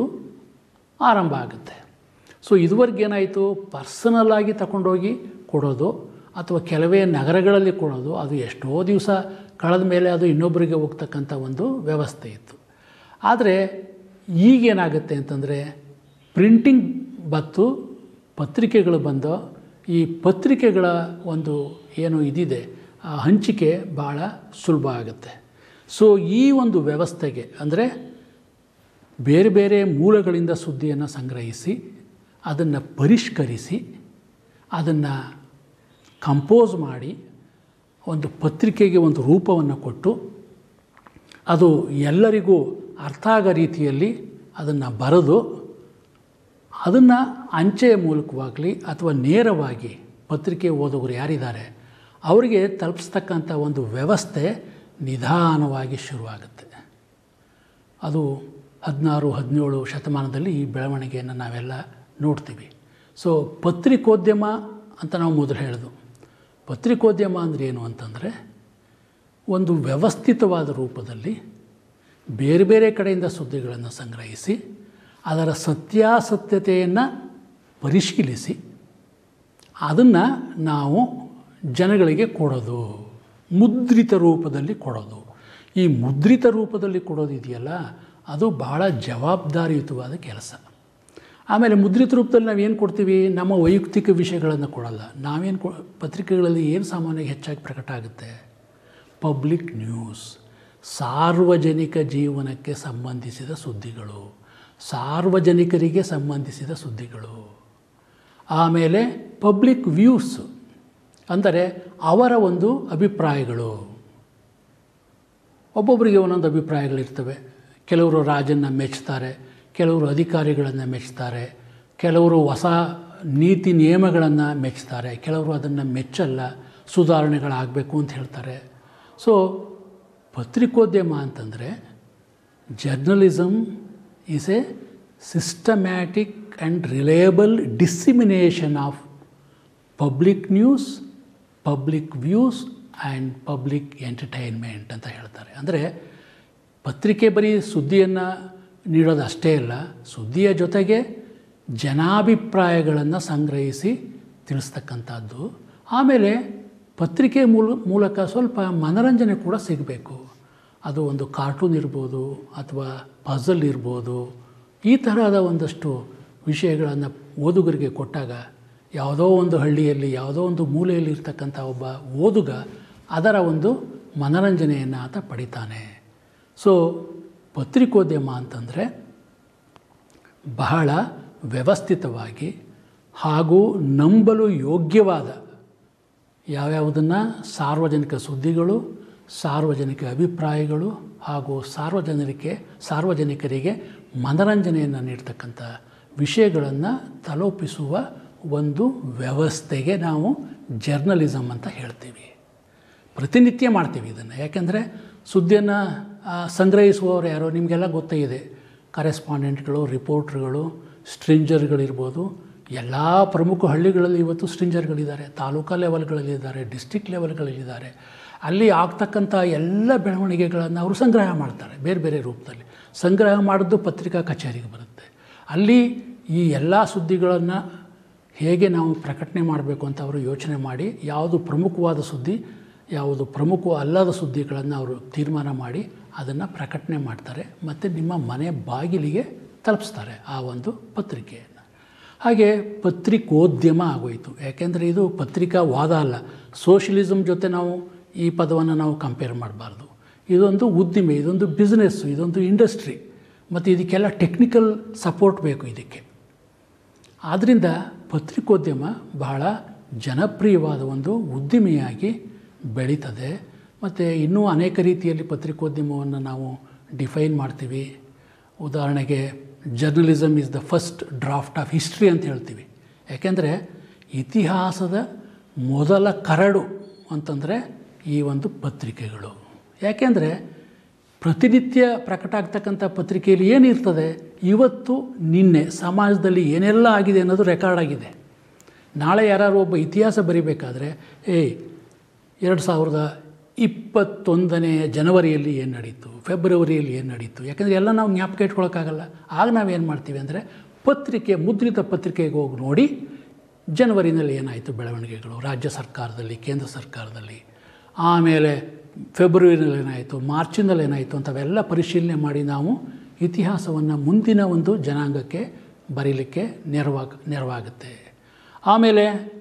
ಆರಂಭ ಆಗುತ್ತೆ ಸೊ ಇದುವರೆಗೆ ಏನಾಯಿತು ಪರ್ಸನಲ್ ಆಗಿ ತಗೊಂಡೋಗಿ ಕೊಡೋದು ಅಥವಾ ಕೆಲವೇ ನಗರಗಳಲ್ಲಿ ಕೊಡೋದು ಅದು ಎಷ್ಟೋ ದಿವಸ ಕಳೆದ ಮೇಲೆ ಅದು ಇನ್ನೊಬ್ಬರಿಗೆ ಹೋಗ್ತಕ್ಕಂಥ ಒಂದು ವ್ಯವಸ್ಥೆ ಇತ್ತು ಆದರೆ ಈಗೇನಾಗುತ್ತೆ ಅಂತಂದರೆ ಪ್ರಿಂಟಿಂಗ್ ಬತ್ತು ಪತ್ರಿಕೆಗಳು ಬಂದು ಈ ಪತ್ರಿಕೆಗಳ ಒಂದು ಏನು ಇದಿದೆ ಆ ಹಂಚಿಕೆ ಭಾಳ ಸುಲಭ ಆಗುತ್ತೆ ಸೊ ಈ ಒಂದು ವ್ಯವಸ್ಥೆಗೆ ಅಂದರೆ ಬೇರೆ ಬೇರೆ ಮೂಲಗಳಿಂದ ಸುದ್ದಿಯನ್ನು ಸಂಗ್ರಹಿಸಿ ಅದನ್ನು ಪರಿಷ್ಕರಿಸಿ ಅದನ್ನು ಕಂಪೋಸ್ ಮಾಡಿ ಒಂದು ಪತ್ರಿಕೆಗೆ ಒಂದು ರೂಪವನ್ನು ಕೊಟ್ಟು ಅದು ಎಲ್ಲರಿಗೂ ಅರ್ಥ ಆಗೋ ರೀತಿಯಲ್ಲಿ ಅದನ್ನು ಬರೆದು ಅದನ್ನು ಅಂಚೆಯ ಮೂಲಕವಾಗಲಿ ಅಥವಾ ನೇರವಾಗಿ ಪತ್ರಿಕೆ ಓದುಗರು ಯಾರಿದ್ದಾರೆ ಅವರಿಗೆ ತಲುಪಿಸ್ತಕ್ಕಂಥ ಒಂದು ವ್ಯವಸ್ಥೆ ನಿಧಾನವಾಗಿ ಶುರುವಾಗುತ್ತೆ ಅದು ಹದಿನಾರು ಹದಿನೇಳು ಶತಮಾನದಲ್ಲಿ ಈ ಬೆಳವಣಿಗೆಯನ್ನು ನಾವೆಲ್ಲ ನೋಡ್ತೀವಿ ಸೊ ಪತ್ರಿಕೋದ್ಯಮ ಅಂತ ನಾವು ಮೊದಲು ಹೇಳಿದ್ವು ಪತ್ರಿಕೋದ್ಯಮ ಅಂದರೆ ಏನು ಅಂತಂದರೆ ಒಂದು ವ್ಯವಸ್ಥಿತವಾದ ರೂಪದಲ್ಲಿ ಬೇರೆ ಬೇರೆ ಕಡೆಯಿಂದ ಸುದ್ದಿಗಳನ್ನು ಸಂಗ್ರಹಿಸಿ ಅದರ ಸತ್ಯಾಸತ್ಯತೆಯನ್ನು ಪರಿಶೀಲಿಸಿ ಅದನ್ನು ನಾವು ಜನಗಳಿಗೆ ಕೊಡೋದು ಮುದ್ರಿತ ರೂಪದಲ್ಲಿ ಕೊಡೋದು ಈ ಮುದ್ರಿತ ರೂಪದಲ್ಲಿ ಕೊಡೋದಿದೆಯಲ್ಲ ಅದು ಬಹಳ ಜವಾಬ್ದಾರಿಯುತವಾದ ಕೆಲಸ ಆಮೇಲೆ ಮುದ್ರಿತ ರೂಪದಲ್ಲಿ ನಾವೇನು ಕೊಡ್ತೀವಿ ನಮ್ಮ ವೈಯಕ್ತಿಕ ವಿಷಯಗಳನ್ನು ಕೊಡಲ್ಲ ನಾವೇನು ಕೊ ಪತ್ರಿಕೆಗಳಲ್ಲಿ ಏನು ಸಾಮಾನ್ಯವಾಗಿ ಹೆಚ್ಚಾಗಿ ಪ್ರಕಟ ಆಗುತ್ತೆ ಪಬ್ಲಿಕ್ ನ್ಯೂಸ್ ಸಾರ್ವಜನಿಕ ಜೀವನಕ್ಕೆ ಸಂಬಂಧಿಸಿದ ಸುದ್ದಿಗಳು ಸಾರ್ವಜನಿಕರಿಗೆ ಸಂಬಂಧಿಸಿದ ಸುದ್ದಿಗಳು ಆಮೇಲೆ ಪಬ್ಲಿಕ್ ವ್ಯೂಸ್ ಅಂದರೆ ಅವರ ಒಂದು ಅಭಿಪ್ರಾಯಗಳು ಒಬ್ಬೊಬ್ಬರಿಗೆ ಒಂದೊಂದು ಅಭಿಪ್ರಾಯಗಳಿರ್ತವೆ ಕೆಲವರು ರಾಜನ್ನು ಮೆಚ್ತಾರೆ ಕೆಲವರು ಅಧಿಕಾರಿಗಳನ್ನು ಮೆಚ್ತಾರೆ ಕೆಲವರು ಹೊಸ ನೀತಿ ನಿಯಮಗಳನ್ನು ಮೆಚ್ತಾರೆ ಕೆಲವರು ಅದನ್ನು ಮೆಚ್ಚಲ್ಲ ಸುಧಾರಣೆಗಳಾಗಬೇಕು ಅಂತ ಹೇಳ್ತಾರೆ ಸೊ ಪತ್ರಿಕೋದ್ಯಮ ಅಂತಂದರೆ journalism is a systematic and reliable dissemination of public news public views and public entertainment ಅಂತ ಹೇಳ್ತಾರೆ ಅಂದರೆ ಪತ್ರಿಕೆ ಬರೀ ಸುದ್ದಿಯನ್ನು ನೀಡೋದು ಅಷ್ಟೇ ಅಲ್ಲ ಸುದ್ದಿಯ ಜೊತೆಗೆ ಜನಾಭಿಪ್ರಾಯಗಳನ್ನು ಸಂಗ್ರಹಿಸಿ ತಿಳಿಸ್ತಕ್ಕಂಥದ್ದು ಆಮೇಲೆ ಪತ್ರಿಕೆ ಮೂಲ ಮೂಲಕ ಸ್ವಲ್ಪ ಮನರಂಜನೆ ಕೂಡ ಸಿಗಬೇಕು ಅದು ಒಂದು ಕಾರ್ಟೂನ್ ಇರ್ಬೋದು ಅಥವಾ ಪಝಲ್ ಇರ್ಬೋದು ಈ ತರಹದ ಒಂದಷ್ಟು ವಿಷಯಗಳನ್ನು ಓದುಗರಿಗೆ ಕೊಟ್ಟಾಗ ಯಾವುದೋ ಒಂದು ಹಳ್ಳಿಯಲ್ಲಿ ಯಾವುದೋ ಒಂದು ಮೂಲೆಯಲ್ಲಿ ಇರ್ತಕ್ಕಂಥ ಒಬ್ಬ ಓದುಗ ಅದರ ಒಂದು ಮನರಂಜನೆಯನ್ನು ಆತ ಪಡಿತಾನೆ ಸೊ ಪತ್ರಿಕೋದ್ಯಮ ಅಂತಂದರೆ ಬಹಳ ವ್ಯವಸ್ಥಿತವಾಗಿ ಹಾಗೂ ನಂಬಲು ಯೋಗ್ಯವಾದ ಯಾವ್ಯಾವುದನ್ನು ಸಾರ್ವಜನಿಕ ಸುದ್ದಿಗಳು ಸಾರ್ವಜನಿಕ ಅಭಿಪ್ರಾಯಗಳು ಹಾಗೂ ಸಾರ್ವಜನಿಕರಿಗೆ ಸಾರ್ವಜನಿಕರಿಗೆ ಮನರಂಜನೆಯನ್ನು ನೀಡ್ತಕ್ಕಂಥ ವಿಷಯಗಳನ್ನು ತಲುಪಿಸುವ ಒಂದು ವ್ಯವಸ್ಥೆಗೆ ನಾವು ಜರ್ನಲಿಸಮ್ ಅಂತ ಹೇಳ್ತೀವಿ ಪ್ರತಿನಿತ್ಯ ಮಾಡ್ತೀವಿ ಇದನ್ನು ಯಾಕೆಂದರೆ ಸುದ್ದಿಯನ್ನು ಸಂಗ್ರಹಿಸುವವರು ಯಾರೋ ನಿಮಗೆಲ್ಲ ಗೊತ್ತೇ ಇದೆ ಕರೆಸ್ಪಾಂಡೆಂಟ್ಗಳು ರಿಪೋರ್ಟ್ರುಗಳು ಸ್ಟ್ರಿಂಜರ್ಗಳಿರ್ಬೋದು ಎಲ್ಲ ಪ್ರಮುಖ ಹಳ್ಳಿಗಳಲ್ಲಿ ಇವತ್ತು ಸ್ಟ್ರಿಂಜರ್ಗಳಿದ್ದಾರೆ ತಾಲೂಕಾ ಲೆವೆಲ್ಗಳಲ್ಲಿದ್ದಾರೆ ಡಿಸ್ಟಿಕ್ ಲೆವೆಲ್ಗಳಲ್ಲಿದ್ದಾರೆ ಅಲ್ಲಿ ಆಗ್ತಕ್ಕಂಥ ಎಲ್ಲ ಬೆಳವಣಿಗೆಗಳನ್ನು ಅವರು ಸಂಗ್ರಹ ಮಾಡ್ತಾರೆ ಬೇರೆ ಬೇರೆ ರೂಪದಲ್ಲಿ ಸಂಗ್ರಹ ಮಾಡಿದ್ದು ಪತ್ರಿಕಾ ಕಚೇರಿಗೆ ಬರುತ್ತೆ ಅಲ್ಲಿ ಈ ಎಲ್ಲ ಸುದ್ದಿಗಳನ್ನು ಹೇಗೆ ನಾವು ಪ್ರಕಟಣೆ ಮಾಡಬೇಕು ಅಂತ ಅವರು ಯೋಚನೆ ಮಾಡಿ ಯಾವುದು ಪ್ರಮುಖವಾದ ಸುದ್ದಿ ಯಾವುದು ಪ್ರಮುಖ ಅಲ್ಲದ ಸುದ್ದಿಗಳನ್ನು ಅವರು ತೀರ್ಮಾನ ಮಾಡಿ ಅದನ್ನು ಪ್ರಕಟಣೆ ಮಾಡ್ತಾರೆ ಮತ್ತು ನಿಮ್ಮ ಮನೆ ಬಾಗಿಲಿಗೆ ತಲುಪಿಸ್ತಾರೆ ಆ ಒಂದು ಪತ್ರಿಕೆಯನ್ನು ಹಾಗೆ ಪತ್ರಿಕೋದ್ಯಮ ಆಗೋಯಿತು ಯಾಕೆಂದರೆ ಇದು ಪತ್ರಿಕಾ ವಾದ ಅಲ್ಲ ಸೋಷಿಯಲಿಸಮ್ ಜೊತೆ ನಾವು ಈ ಪದವನ್ನು ನಾವು ಕಂಪೇರ್ ಮಾಡಬಾರ್ದು ಇದೊಂದು ಉದ್ದಿಮೆ ಇದೊಂದು ಬಿಸ್ನೆಸ್ಸು ಇದೊಂದು ಇಂಡಸ್ಟ್ರಿ ಮತ್ತು ಇದಕ್ಕೆಲ್ಲ ಟೆಕ್ನಿಕಲ್ ಸಪೋರ್ಟ್ ಬೇಕು ಇದಕ್ಕೆ ಆದ್ದರಿಂದ ಪತ್ರಿಕೋದ್ಯಮ ಬಹಳ ಜನಪ್ರಿಯವಾದ ಒಂದು ಉದ್ದಿಮೆಯಾಗಿ ಬೆಳೀತದೆ ಮತ್ತು ಇನ್ನೂ ಅನೇಕ ರೀತಿಯಲ್ಲಿ ಪತ್ರಿಕೋದ್ಯಮವನ್ನು ನಾವು ಡಿಫೈನ್ ಮಾಡ್ತೀವಿ ಉದಾಹರಣೆಗೆ journalism is the first draft of history ಅಂತ ಹೇಳ್ತೀವಿ ಯಾಕೆಂದರೆ ಇತಿಹಾಸದ ಮೊದಲ ಕರಡು ಅಂತಂದರೆ ಈ ಒಂದು ಪತ್ರಿಕೆಗಳು ಯಾಕೆಂದರೆ ಪ್ರತಿನಿತ್ಯ ಪ್ರಕಟ ಆಗ್ತಕ್ಕಂಥ ಪತ್ರಿಕೆಯಲ್ಲಿ ಏನಿರ್ತದೆ ಇವತ್ತು ನಿನ್ನೆ ಸಮಾಜದಲ್ಲಿ ಏನೆಲ್ಲ ಆಗಿದೆ ಅನ್ನೋದು ರೆಕಾರ್ಡ್ ಆಗಿದೆ ನಾಳೆ ಯಾರು ಒಬ್ಬ ಇತಿಹಾಸ ಬರಿಬೇಕಾದ್ರೆ ಏಯ್ ಎರಡು ಸಾವಿರದ ಇಪ್ಪತ್ತೊಂದನೇ ಜನವರಿಯಲ್ಲಿ ಏನು ನಡೀತು ಫೆಬ್ರವರಿಯಲ್ಲಿ ಏನು ನಡೀತು ಯಾಕಂದರೆ ಎಲ್ಲ ನಾವು ಜ್ಞಾಪಕ ಇಟ್ಕೊಳಕ್ಕಾಗಲ್ಲ ಆಗ ನಾವೇನು ಮಾಡ್ತೀವಿ ಅಂದರೆ ಪತ್ರಿಕೆ ಮುದ್ರಿತ ಪತ್ರಿಕೆಗೆ ಹೋಗಿ ನೋಡಿ ಜನವರಿನಲ್ಲಿ ಏನಾಯಿತು ಬೆಳವಣಿಗೆಗಳು ರಾಜ್ಯ ಸರ್ಕಾರದಲ್ಲಿ ಕೇಂದ್ರ ಸರ್ಕಾರದಲ್ಲಿ ಆಮೇಲೆ ಫೆಬ್ರವರಿನಲ್ಲಿ ಏನಾಯಿತು ಮಾರ್ಚಿನಲ್ಲಿ ಏನಾಯಿತು ಅಂಥವೆಲ್ಲ ಪರಿಶೀಲನೆ ಮಾಡಿ ನಾವು ಇತಿಹಾಸವನ್ನು ಮುಂದಿನ ಒಂದು ಜನಾಂಗಕ್ಕೆ ಬರೀಲಿಕ್ಕೆ ನೆರವಾಗ ನೆರವಾಗುತ್ತೆ ಆಮೇಲೆ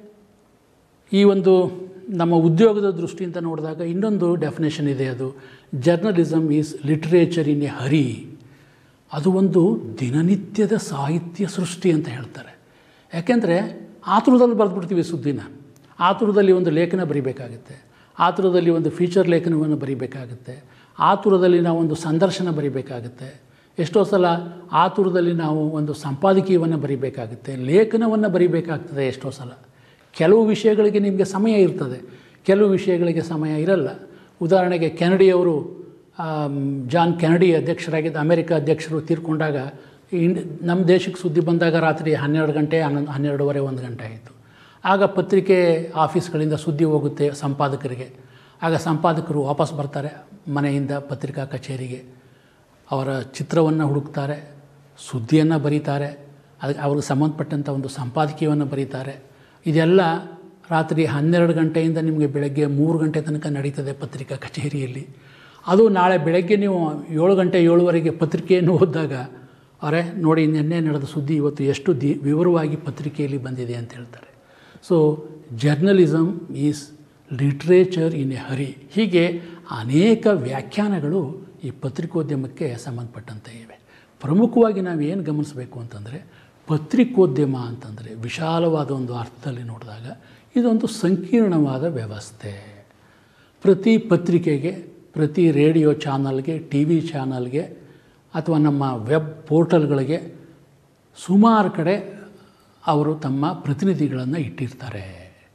ಈ ಒಂದು ನಮ್ಮ ಉದ್ಯೋಗದ ದೃಷ್ಟಿಯಿಂದ ನೋಡಿದಾಗ ಇನ್ನೊಂದು ಡೆಫಿನೇಷನ್ ಇದೆ ಅದು journalism is literature in a hurry ಅದು ಒಂದು ದಿನನಿತ್ಯದ ಸಾಹಿತ್ಯ ಸೃಷ್ಟಿ ಅಂತ ಹೇಳ್ತಾರೆ ಯಾಕೆಂದರೆ ಆತುರದಲ್ಲಿ ಬರೆದ್ಬಿಡ್ತೀವಿ ಸುದ್ದಿನ ಆತುರದಲ್ಲಿ ಒಂದು ಲೇಖನ ಬರಿಬೇಕಾಗುತ್ತೆ ಆತುರದಲ್ಲಿ ಒಂದು ಫೀಚರ್ ಲೇಖನವನ್ನು ಬರಿಬೇಕಾಗುತ್ತೆ ಆತುರದಲ್ಲಿ ನಾವು ಒಂದು ಸಂದರ್ಶನ ಬರಿಬೇಕಾಗುತ್ತೆ ಎಷ್ಟೋ ಸಲ ಆತುರದಲ್ಲಿ ನಾವು ಒಂದು ಸಂಪಾದಕೀಯವನ್ನು ಬರಿಬೇಕಾಗುತ್ತೆ ಲೇಖನವನ್ನು ಬರಿಬೇಕಾಗ್ತದೆ ಎಷ್ಟೋ ಸಲ ಕೆಲವು ವಿಷಯಗಳಿಗೆ ನಿಮಗೆ ಸಮಯ ಇರ್ತದೆ ಕೆಲವು ವಿಷಯಗಳಿಗೆ ಸಮಯ ಇರಲ್ಲ ಉದಾಹರಣೆಗೆ ಕೆನಡಿಯವರು ಆಮ್, ಜಾನ್ ಕೆನಡಿ ಅಧ್ಯಕ್ಷರಾಗಿದ್ದ ಅಮೆರಿಕ ಅಧ್ಯಕ್ಷರು ತೀರ್ಕೊಂಡಾಗ ಇಂಡ್ ನಮ್ಮ ದೇಶಕ್ಕೆ ಸುದ್ದಿ ಬಂದಾಗ ರಾತ್ರಿ ಹನ್ನೆರಡು ಗಂಟೆ ಹನ್ನೊಂದು ಹನ್ನೆರಡುವರೆ ಒಂದು ಗಂಟೆ ಆಯಿತು ಆಗ ಪತ್ರಿಕೆ ಆಫೀಸ್ಗಳಿಂದ ಸುದ್ದಿ ಹೋಗುತ್ತೆ ಸಂಪಾದಕರಿಗೆ ಆಗ ಸಂಪಾದಕರು ವಾಪಸ್ ಬರ್ತಾರೆ ಮನೆಯಿಂದ ಪತ್ರಿಕಾ ಕಚೇರಿಗೆ ಅವರ ಚಿತ್ರವನ್ನು ಹುಡುಕ್ತಾರೆ ಸುದ್ದಿಯನ್ನು ಬರೀತಾರೆ ಅದಕ್ಕೆ ಅವ್ರಿಗೆ ಸಂಬಂಧಪಟ್ಟಂಥ ಒಂದು ಸಂಪಾದಕೀಯವನ್ನು ಬರೀತಾರೆ ಇದೆಲ್ಲ ರಾತ್ರಿ ಹನ್ನೆರಡು ಗಂಟೆಯಿಂದ ನಿಮಗೆ ಬೆಳಗ್ಗೆ ಮೂರು ಗಂಟೆ ತನಕ ನಡೀತದೆ ಪತ್ರಿಕಾ ಕಚೇರಿಯಲ್ಲಿ ಅದು ನಾಳೆ ಬೆಳಗ್ಗೆ ನೀವು ಏಳು ಗಂಟೆ ಏಳುವರೆಗೆ ಪತ್ರಿಕೆಯನ್ನು ಓದಿದಾಗ ಅವರೇ ನೋಡಿ ನಿನ್ನೆ ನಡೆದ ಸುದ್ದಿ ಇವತ್ತು ಎಷ್ಟು ದಿ ವಿವರವಾಗಿ ಪತ್ರಿಕೆಯಲ್ಲಿ ಬಂದಿದೆ ಅಂತ ಹೇಳ್ತಾರೆ so journalism is literature in a hurry ಹೀಗೆ ಅನೇಕ ವ್ಯಾಖ್ಯಾನಗಳು ಈ ಪತ್ರಿಕೋದ್ಯಮಕ್ಕೆ ಸಂಬಂಧಪಟ್ಟಂತೆ ಇವೆ ಪ್ರಮುಖವಾಗಿ ನಾವು ಏನು ಗಮನಿಸಬೇಕು ಅಂತಂದರೆ ಪತ್ರಿಕೋದ್ಯಮ ಅಂತಂದರೆ ವಿಶಾಲವಾದ ಒಂದು ಅರ್ಥದಲ್ಲಿ ನೋಡಿದಾಗ ಇದೊಂದು ಸಂಕೀರ್ಣವಾದ ವ್ಯವಸ್ಥೆ ಪ್ರತಿ ಪತ್ರಿಕೆಗೆ ಪ್ರತಿ ರೇಡಿಯೋ ಚಾನಲ್ಗೆ ಟಿ ವಿ ಚಾನಲ್ಗೆ ಅಥವಾ ನಮ್ಮ ವೆಬ್ ಪೋರ್ಟಲ್ಗಳಿಗೆ ಸುಮಾರು ಕಡೆ ಅವರು ತಮ್ಮ ಪ್ರತಿನಿಧಿಗಳನ್ನು ಇಟ್ಟಿರ್ತಾರೆ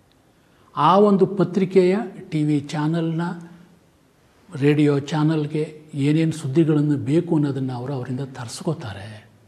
ಆ ಒಂದು ಪತ್ರಿಕೆಯ ಟಿ ವಿ ಚಾನಲ್ನ ರೇಡಿಯೋ ಚಾನಲ್ಗೆ ಏನೇನು ಸುದ್ದಿಗಳನ್ನು ಬೇಕು ಅನ್ನೋದನ್ನು ಅವರು ಅವರಿಂದ ತರಿಸ್ಕೋತಾರೆ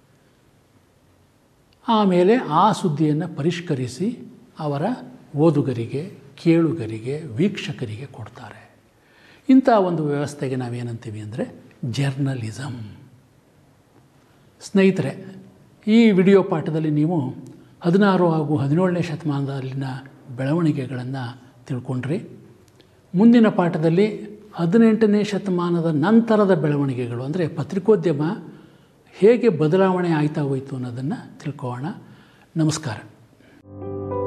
ಆಮೇಲೆ ಆ ಸುದ್ದಿಯನ್ನು ಪರಿಷ್ಕರಿಸಿ ಅವರ ಓದುಗರಿಗೆ ಕೇಳುಗರಿಗೆ ವೀಕ್ಷಕರಿಗೆ ಕೊಡ್ತಾರೆ ಇಂಥ ಒಂದು ವ್ಯವಸ್ಥೆಗೆ ನಾವೇನಂತೀವಿ ಅಂದರೆ ಜರ್ನಲಿಸಮ್ ಸ್ನೇಹಿತರೆ ಈ ವಿಡಿಯೋ ಪಾಠದಲ್ಲಿ ನೀವು ಹದಿನಾರು ಹಾಗೂ ಹದಿನೇಳನೇ ಶತಮಾನದಲ್ಲಿನ ಬೆಳವಣಿಗೆಗಳನ್ನು ತಿಳ್ಕೊಂಡ್ರಿ ಮುಂದಿನ ಪಾಠದಲ್ಲಿ ಹದಿನೆಂಟನೇ ಶತಮಾನದ ನಂತರದ ಬೆಳವಣಿಗೆಗಳು ಅಂದರೆ ಪತ್ರಿಕೋದ್ಯಮ ಹೇಗೆ ಬದಲಾವಣೆ ಆಯ್ತಾ ಹೋಯಿತು ಅನ್ನೋದನ್ನು ತಿಳ್ಕೊಳ್ಳೋಣ ನಮಸ್ಕಾರ